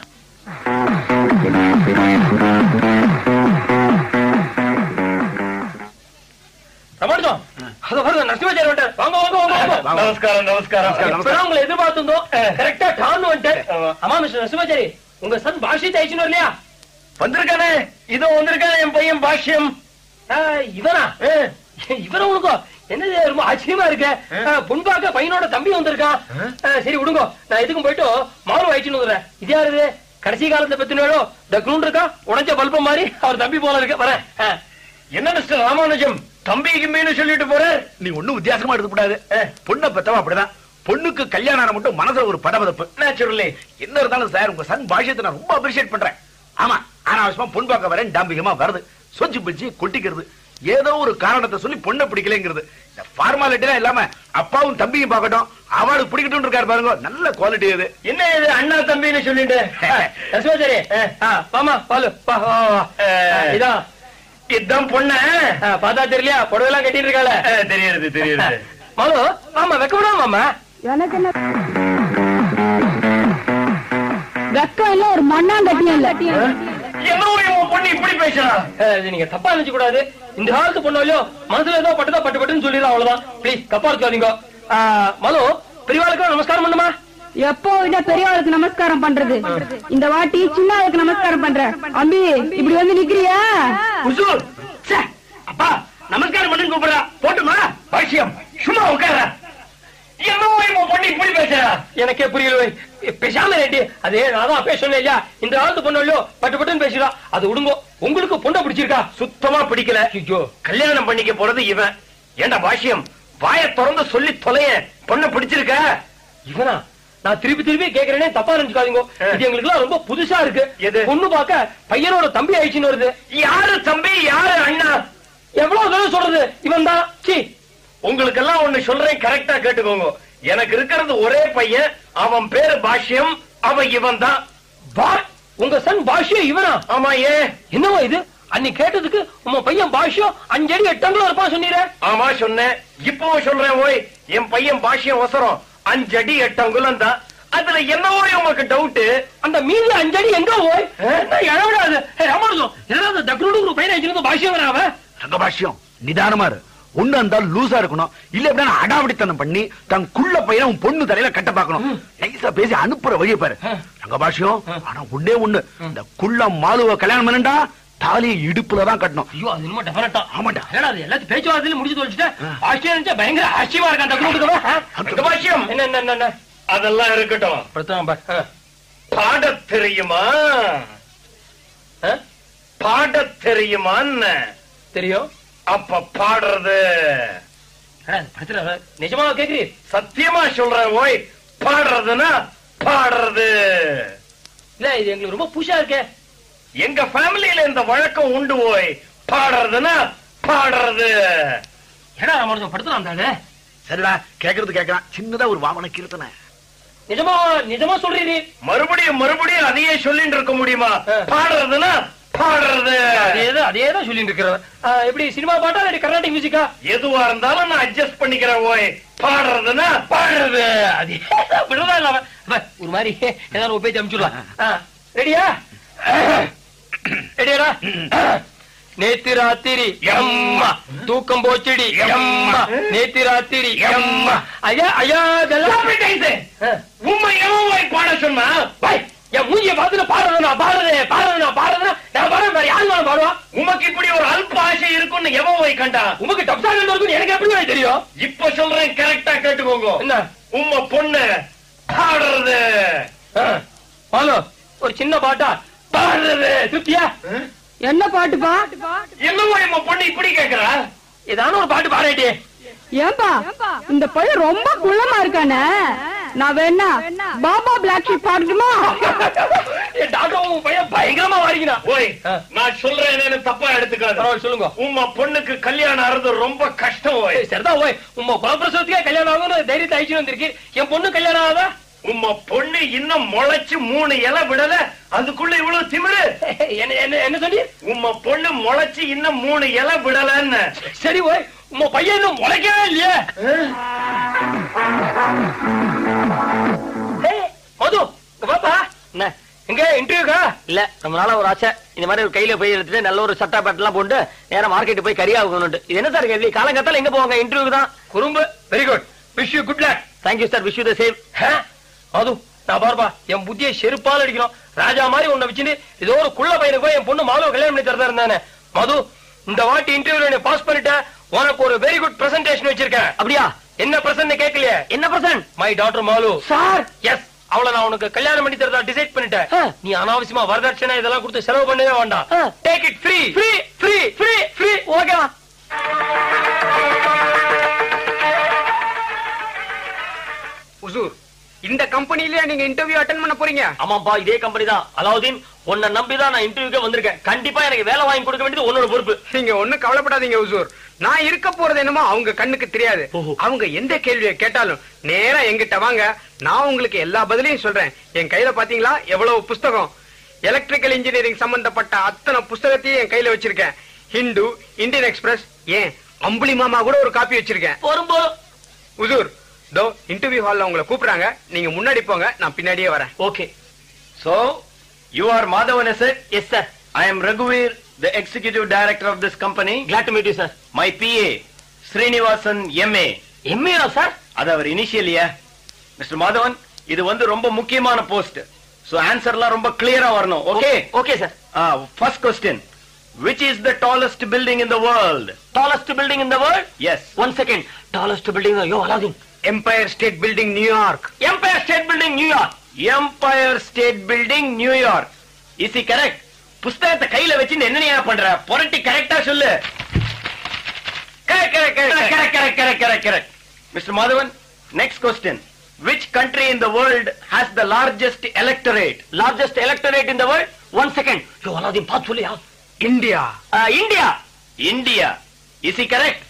பிரமாணிதம் அது வருது நரசிம்மாச்சாரி வந்துட்டார் வாங்க வாங்க வாங்க வாங்க நமஸ்காரம் நமஸ்காரம் இப்பதான் உங்களை எதிர்பார்த்திருந்தோம் கரெக்டா டான் வந்துட்டார் ஆமா மிஸ்டர் நரசிம்மாச்சாரி உங்க சன் பாஷி தைச்சுன்னு இல்லையா வந்திருக்கானே இதோ வந்திருக்கானே என் பையன் பாஷ்யம் ஆ, இவனா இவன உனக்கோ என்னது ரொம்ப ஆச்சரியமா இருக்க பொன்பாக்க பையனோட தம்பி வந்திருக்கான் ஆ, சரி விடுங்க நான் இதுக்கும் போயிட்டு மாறு ஆயிடுச்சுன்னு வந்துடுறேன் இது யாரு இது? கடைசி காலத்துல பெத்தினாலோ டக்குனு இருக்கா உடைஞ்ச பல்பம் மாதிரி அவர் தம்பி போல இருக்க வரேன் ஆ. என்ன மிஸ்டர் ராமானுஜம் தம்பி கிம்பின்னு சொல்லிட்டு போற நீ ஒண்ணும் வித்தியாசமா எடுத்துக்கூடாது பொண்ணை பெத்தவன் அப்படிதான் பொண்ணுக்கு கல்யாணம் ஆன மட்டும் மனசுல ஒரு படபதப்பு நேச்சுரலி என்ன இருந்தாலும் சார் உங்க சன் பாஷ்யத்தை நான் ரொம்ப அப்ரிஷியேட் பண்றேன் ஆமா அனாவசியமா பொன் பார்க்க வரேன் டாம்பிகமா வருது சொச்சு பிடிச்சு கொட்டிக்கிறது ஏதோ ஒரு காரணத்தை சொல்லி பொண்ணை பிடிக்கலைங்கிறது இந்த ஃபார்மாலிட்டி எல்லாம் இல்லாம அப்பாவும் தம்பியும் பார்க்கட்டும் அவளுக்கு பிடிக்கட்டும் இருக்காரு பாருங்க நல்ல குவாலிட்டி இது என்ன இது அண்ணா தம்பின்னு சொல்லிட்டு நரசிம்மாச்சாரி ஆ, வாமா பாலு வா வா வா ஆ, இதான் இதான் பொண்ண பார்த்தா தெரியலையா புடவைலாம் கட்டிட்டு இருக்காள தெரியுது தெரியுது மாலு ஆமா வைக்கப்படாம மாமா எனக்கு என்ன வெக்கம் இல்ல ஒரு மண்ணாங்கட்டியும் இல்ல என்ன உன் பொண்ணு இப்படி பேசுறா இது நீங்க தப்பா நினைச்சு கூடாது இந்த காலத்து பொண்ணு இல்லையோ மனசுல ஏதோ பட்டுதா பட்டு பட்டுன்னு சொல்லிடலாம் அவ்வளவுதான் ப்ளீஸ் தப்பா இருக்காதீங்க ஆ, மலு பெரியவாளுக்கு நமஸ்காரம் பண்ணுமா எப்போ விட பெரியவாளுக்கு நமஸ்காரம் பண்றது இந்த வாட்டி சின்னவாளுக்கு நமஸ்காரம் பண்ற அம்பி இப்படி வந்து நிக்கிறியா உசூர் ச்சே, அப்பா நமஸ்காரம் பண்ணி கூப்பிடுறா போட்டுமா பாஷ்யம் சும்மா உட்கார என்னவோ இவன் பொண்ணு இப்படி பேசுறா எனக்கே புரியல பேசாம ரேட்டி அதே நான் தான் பேச சொன்னேன் இல்லையா இந்த காலத்து பொண்ணு இல்லையோ பட்டு பட்டுன்னு பேசுறா அது விடுங்கோ உங்களுக்கு பொண்ணை பிடிச்சிருக்கா சுத்தமா பிடிக்கல ஐயோ கல்யாணம் பண்ணிக்க போறது இவன் ஏண்டா பாஷ்யம் வாய திறந்து சொல்லி தொலைய பொண்ணை பிடிச்சிருக்க இவனா நான் திருப்பி திருப்பி கேக்குறேனே தப்பா நினைச்சுக்காதீங்க இது எங்களுக்கு ரொம்ப புதுசா இருக்கு எது பொண்ணு பார்க்க பையனோட தம்பி ஆயிடுச்சுன்னு வருது யாரு தம்பி யாரு அண்ணா எவ்வளவு தடவை சொல்றது இவன் தான் சி உங்களுக்கு எல்லாம் ஒண்ணு சொல்றேன் கரெக்டா கேட்டுக்கோங்க எனக்கு இருக்கிறது ஒரே பையன் அவன் பேரு பாஷ்யம் அவன் இவன் தான் உங்க சன் பாஷ்யம் இவனா ஆமா ஏ என்னவா இது அன்னைக்கு கேட்டதுக்கு உங்க பையன் பாஷ்யம் அஞ்சடி எட்டங்களும் இருப்பான் சொன்னீர ஆமா சொன்னேன் இப்பவும் சொல்றேன் ஓய் என் பையன் பாஷ்யம் ஒசரம் அஞ்சடி எட்டங்குலம் தான் அதுல என்னவோ உனக்கு டவுட் அந்த மீதி அஞ்சடி எங்க போய் எழவிடாது ராமானுஜம் ஏதாவது தக்ரோடு ஒரு பையன் வச்சிருந்த பாஷ்யம் வராவ ரங்கபாஷ்யம் நிதானமா இரு ஒண்ணு இருந்தாலும் லூசா இருக்கணும் இல்ல எப்படின்னா அடாவடித்தனம் பண்ணி தன் குள்ள பையனை உன் பொண்ணு தலையில கட்ட பார்க்கணும் நைஸா பேசி அனுப்புற வழியை பாரு ரங்கபாஷ்யம் ஆனா ஒண்ணே ஒண்ணு இந்த குள்ள மாலுவ கல்யாணம் பண்ணண்டா தாலியை இடுப்புல தான் கட்டணும் ஐயோ அது இன்னும் டெஃபனட்டா ஆமாண்டா. ஏடா அது எல்லாத்தையும் பேச்சுவார்த்தையில முடிச்சு தொலைச்சிட்டேன் ஆச்சரியம் நினைச்சா பயங்கர ஆச்சரியமா இருக்கா அந்த குரூப்புக்கு பாஷ்யம் என்ன என்ன என்ன, என்ன அதெல்லாம் இருக்கட்டும் பிரச்சனை பார் ஆ. பாடத் தெரியுமா ஆ? பாடத் தெரியுமான்னு தெரியும் அப்ப பாடுறது நிஜமா கேக்குறீ சத்தியமா சொல்றேன் ஓய் பாடுறதுன்னா பாடுறது இல்ல இது எங்களுக்கு ரொம்ப புஷா இருக்கே எங்க ஃபேமிலியில இந்த வழக்கம் உண்டு போய் பாடுறதுன்னா பாடுறது ஏடா ராமானுஜம் படுத்தலாம் தானே சரிடா கேக்குறது கேக்குறான் சின்னதா ஒரு வாமன கீர்த்தனை நிஜமா நிஜமா சொல்றீங்க மறுபடியும் மறுபடியும் அதையே சொல்லிட்டு இருக்க முடியுமா ஆ. பாடுறதுன்னா பாடுறது அதேதான் அதேதான் சொல்லிட்டு இருக்கிறவர் எப்படி சினிமா பாட்டா இல்லை கர்நாடிக் மியூசிக்கா எதுவா இருந்தாலும் நான் அட்ஜஸ்ட் பண்ணிக்கிறேன் ஓய் பாடுறதுன்னா பாடுறது அது விடுறதா இல்லாம அப்ப, ஒரு மாதிரி ஏதாவது ஒரு பேச்சு அனுப்பிச்சுடலாம் ரெடியா ரெடியாடா நேத்து ராத்திரி எம்மா தூக்கம் போச்சுடி எம்மா நேத்து ராத்திரி எம்மா ஐயா ஐயா இதெல்லாம் ஆ. உண்மை எவன் ஓய் பாட சொன்னா பாய், என் மூஞ்சிய பார்த்துட்டு பாடுறது நான் பாடுறது பாடுறது நான் பாடுறது நான் பாடுறேன் வேற யாரு வேணும் பாடுவா உமக்கு இப்படி ஒரு அல்ப ஆசை இருக்குன்னு எவன் ஓய் கண்டா உமக்கு டப்ஸா இருக்கும் எனக்கு எப்படி பாய் தெரியும் இப்ப சொல்றேன் கரெக்டா கேட்டுக்கோங்க என்ன உம்ம பொண்ணு பாடுறது ஆ. பாலு ஒரு சின்ன பாட்டா பாடுறது திருப்தியா என்ன பாட்டுப்பா என்னவோ எம்ம பொண்ணு இப்படி கேக்குறா ஏதான ஒரு பாட்டு பாடிட்டே ஏன்பா இந்த பையன் ரொம்ப குள்ளமா இருக்கானே நான் வேணா பாபா பிளாக் ஷீப் பாடட்டுமா என் டாக்டர் உங்க பையன் பயங்கரமா வாரிக்கினா ஓய் ஆ. நான் சொல்றேன் என்னன்னு தப்பா எடுத்துக்காத பரவாயில்ல சொல்லுங்க உம்ம பொண்ணுக்கு கல்யாணம் ஆறது ரொம்ப கஷ்டம் ஓய் ஏய், சரிதான் ஓய் உங்க குலப்பிரசவத்துக்கே கல்யாணம் ஆகும் தைரியத்தை அழிச்சு வந்திருக்கு என் பொண்ணு கல்யாணம் ஆகாதா உம்ம பொண்ணு இன்னும் முளைச்சு மூணு இலை விடல அதுக்குள்ள இவ்வளவு திமிரு என்ன என்ன என்ன சொல்லி உம்ம பொண்ணு முளைச்சு இன்னும் மூணு இலை விடலன்னு சரி ஓய் உங்க பையன் இன்னும் முளைக்கவே இல்லையே ஏய், மது இங்க பாப்பா என்ன எங்க இன்டர்வியூக்கா இல்ல ரொம்ப நாளா ஒரு ஆசை இந்த மாதிரி ஒரு கையில போய் எடுத்துட்டு நல்ல ஒரு சட்டா பேட் எல்லாம் போட்டு நேரா மார்க்கெட் போய் கறியா ஆகணும்னு இது என்ன சார் கேள்வி காலங்கத்தால எங்க போவாங்க இன்டர்வியூக்கு தான் குறும்பு very good wish you good luck thank you sir wish you the same அது நான் பாருப்பா என் புத்தியை செருப்பால் அடிக்கணும் ராஜா மாதிரி உன்னை வச்சுட்டு ஏதோ ஒரு குள்ள பையனுக்கு போய் என் பொண்ணு மாலோ கல்யாணம் பண்ணி தரதா இருந்தானே மது இந்த வாட்டி இன்டர்வியூல நீ பாஸ் பண்ணிட்டேன் உனக்கு ஒரு வெரி குட் பிரசன்டேஷன் வச்சிருக்கேன் அப்படியா என்ன பிரசன்ட் கேட்கலையே என்ன present my doctor Malu sir yes அவளை நான் உனக்கு கல்யாணம் பண்ணி தரதா டிசைட் பண்ணிட்டேன் நீ அனாவசியமா வரதட்சணை இதெல்லாம் கொடுத்து செலவு பண்ணவே வேண்டாம் take it free free free free free ஓகேவா உசூர் இந்த கம்பெனிலயே நீங்க இன்டர்வியூ அட்டன் பண்ண போறீங்க ஆமாப்பா இதே கம்பெனி தான் அலாவுதீன் உன்னை நம்பி தான் நான் இன்டர்வியூக்கே வந்திருக்கேன் கண்டிப்பா எனக்கு வேலை வாங்கி கொடுக்க வேண்டியது உன்னோட பொறுப்பு நீங்க ஒண்ணும் கவலைப்படாதீங்க உசூர் நான் இருக்க போறது என்னமோ அவங்க கண்ணுக்கு தெரியாது ஓஹோ. அவங்க எந்த கேள்வியை கேட்டாலும் நேரா எங்கிட்ட வாங்க நான் உங்களுக்கு எல்லா பதிலையும் சொல்றேன் என் கையில பாத்தீங்களா எவ்வளவு புஸ்தகம் எலக்ட்ரிக்கல் இன்ஜினியரிங் சம்பந்தப்பட்ட அத்தனை புஸ்தகத்தையும் என் கையில வச்சிருக்கேன் ஹிந்து இந்தியன் எக்ஸ்பிரஸ் ஏன் அம்புலி மாமா கூட ஒரு காப்பி வச்சிருக்கேன் போரும்போ உசூர் தோ இன்டர்வியூ ஹால்ல உங்களை கூப்பிடுறாங்க நீங்க முன்னாடி போங்க நான் பின்னாடியே வரேன் okay So, you are Madhavan, is it? Yes sir I am Raghuveer, the executive director of this company. Glad to meet you sir My PA, Srinivasan MA. எம்ஏடா சார் அது அவர் இனிஷியலியா மிஸ்டர் மாதவன் இது வந்து ரொம்ப முக்கியமான போஸ்ட் சோ ஆன்சர்லாம் ரொம்ப கிளியரா வரணும் okay okay sir first question which is the tallest building in the world tallest building in the world yes one second tallest building ஐயோ Aladdin empire state building New York empire state building New York empire state building New York is இ correct புஸ்தகத்தை கையில வச்சு என்னையா பண்ற புரட்டி கரெக்டா சொல்லு correct correct correct correct correct correct correct correct mister Madhavan next question which country in the world has the largest electorate largest electorate in the world one second ஐயோ அலாதீன் பார்த்து சொல்லியா India India India. Is he correct?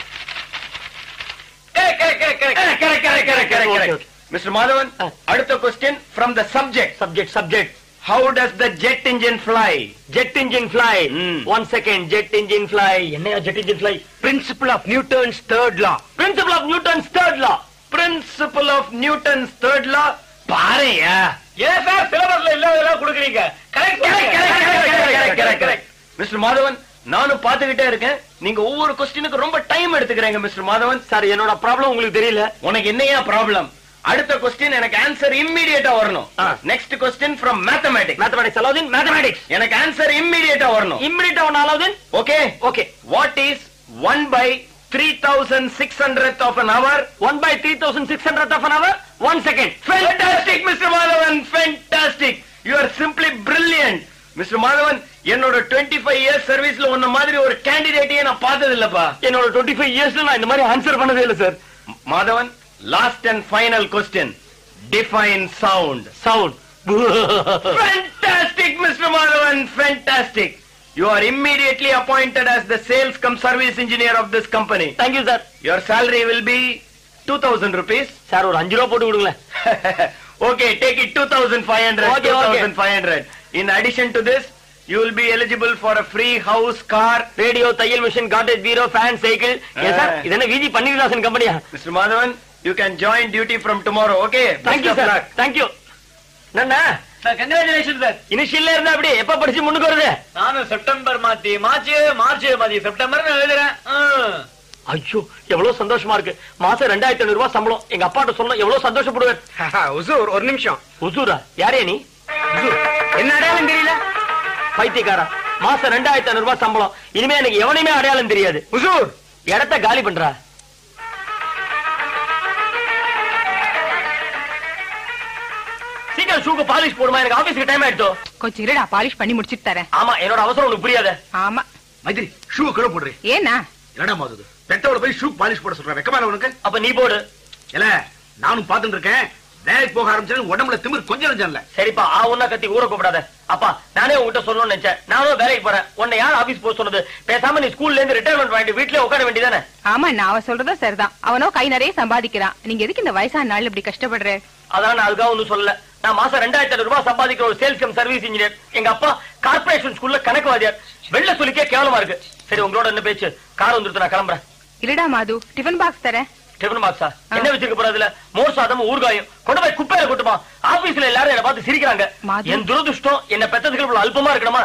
Correct, correct, correct, correct, correct, correct, correct, correct, correct, Okay, correct. Mr. Madhavan, Ah. அடுத்த question from the subject. Subject subject How does the jet engine fly? Jet engine fly ம். One second jet engine fly என்னையா jet engine fly principle of Newton's third law principle of Newton's third law Principle of Newton's third law. பாருயா. ஏன் sir சிலபஸ்ல இல்லாதெல்லாம் கொடுக்குறீங்க Correct, correct, correct, correct, correct, correct, correct, correct. Mr. Madhavan நானும் பாத்துக்கிட்டே இருக்கேன் நீங்க ஒவ்வொரு கொஸ்டினுக்கு ரொம்ப டைம் எடுத்துக்கிறீங்க மிஸ்டர் மாதவன் சார் என்னோட ப்ராப்ளம் உங்களுக்கு தெரியல உனக்கு என்னையா ப்ராப்ளம் அடுத்த கொஸ்டின் எனக்கு ஆன்சர் இம்மீடியட்டா வரணும் ஆ. Next question from mathematics mathematics Aladdin mathematics எனக்கு ஆன்சர் இம்மீடியட்டா வரணும் இம்மிடியா ஒன்னு Aladdin okay okay what is one by three thousand six hundred of an hour one by three thousand six hundred of an hour one second fantastic mister Madhavan fantastic you are simply brilliant mister Madhavan என்னோட twenty five years சர்வீஸ்ல உன்ன மாதிரி ஒரு கேண்டிடேட்டையே நான் பார்த்தது இல்லப்பா என்னோட twenty five இயர்ஸ்ல நான் இந்த மாதிரி ஆன்சர் பண்ணதே இல்ல sir Madhavan last and final question define sound sound Fantastic, Mr. Madhavan, fantastic. You are immediately appointed as the sales cum service engineer of this company. Thank you sir Your salary will be 2000 rupees. Sir ஒரு அஞ்சு ரூபா போட்டு விடுங்களேன் okay, take it 2500. Okay, okay. 2500. In addition to this, you will be eligible for a free house, car. Radio தையல் machine cottage bureau fan cycle ஏன் sir Ah. இது என்ன விஜி பன்னீர்தாசன் கம்பெனியா Mr. Madhavan, you can join duty from tomorrow, okay? Best thank you of sir luck. Thank you என்னண்ணா Congratulations, sir. இனிஷியல்ல இருந்தா அப்படியே எப்ப படிச்சு முன்னுக்கு வருது நானும் செப்டம்பர் மாத்தி மார்ச் மார்ச் மாத்தி செப்டம்பர் எழுதுறேன் ஐயோ எவ்வளவு சந்தோஷமா இருக்கு மாசம் ரெண்டாயிரத்தி ஐநூறு ரூபாய் சம்பளம் எங்க அப்பாட்ட சொன்னா எவ்வளவு சந்தோஷப்படுவார் உசூர் ஒரு நிமிஷம் உசூரா யாரே நீ உசூர் என்ன அடையாளம் தெரியல பைத்தியக்காரா மாசம் ரெண்டாயிரத்தி ஐநூறு ரூபாய் சம்பளம் இனிமே எனக்கு எவனையுமே அடையாளம் தெரியாது உசூர் இடத்த காலி பண்றா சீக்கிரம் ஷூக்கு பாலிஷ் போடுமா எனக்கு ஆபீஸ்க்கு டைம் ஆயிடுச்சோ கொஞ்சம் இருடா பாலிஷ் பண்ணி முடிச்சிட்டு தரேன் ஆமா என்னோட அவசரம் உனக்கு புரியாத ஆமா மைத்திரி ஷூ கீழே போடுறே ஏன்னா என்னடா மாதுது பெத்தோட போய் ஷூ பாலிஷ் போட சொல்றேன் வெக்கமா இல்ல உனக்கு அப்ப நீ போடு இல்ல நானும் பாத்துட்டு இருக்கேன் வேலைக்கு போக ஆரம்பிச்சேன் உடம்புல திமிர் கொஞ்சம் நெஞ்சம் இல்ல சரிப்பா ஆ ஒன்னா கத்தி ஊற கூப்பிடாத அப்பா நானே உங்ககிட்ட சொல்லணும்னு நினைச்சேன் நானும் வேலைக்கு போறேன் உன்னை யார் ஆபீஸ் போக சொன்னது பேசாம நீ ஸ்கூல்ல இருந்து ரிட்டையர்மெண்ட் வாங்கிட்டு வீட்லயே உட்கார வேண்டியதானே ஆமா நான் அவ சொல்றதும் சரிதான் அவனோ கை நிறைய சம்பாதிக்கிறான் நீங்க எதுக்கு இந்த வயசான நாள் இப்படி கஷ்டப்படுற அதான் நான் அதுக்காக ஒன்னும் சொல்லல நான் மாசம் ரெண்டாயிரத்தி ஐநூறு ரூபாய் சம்பாதிக்கிற ஒரு சேல்ஸ் கம் சர்வீஸ் இன்ஜினியர் எங்க அப்பா கார்பரேஷன் ஸ்கூல்ல கணக்கு வாதியார் வெள்ள சொல்லிக்கே கேவலமா இருக்கு சரி உங்களோட என்ன பேச்சு கார் வந்துருத்து நான் கிளம்புறேன் இருடா மாது டிஃபன் பாக்ஸ் தரேன் டிஃபன் பாக்ஸா என்ன வச்சிருக்க போறதுல மோர் சாதம் ஊர்காயும் கொண்டு போய் குப்பையில கொட்டுமா ஆபீஸ்ல எல்லாரும் என்ன பார்த்து சிரிக்கிறாங்க மாது. என் துரதிருஷ்டம் என்ன பெத்ததுக்கு இவ்வளவு அல்பமா இருக்கணுமா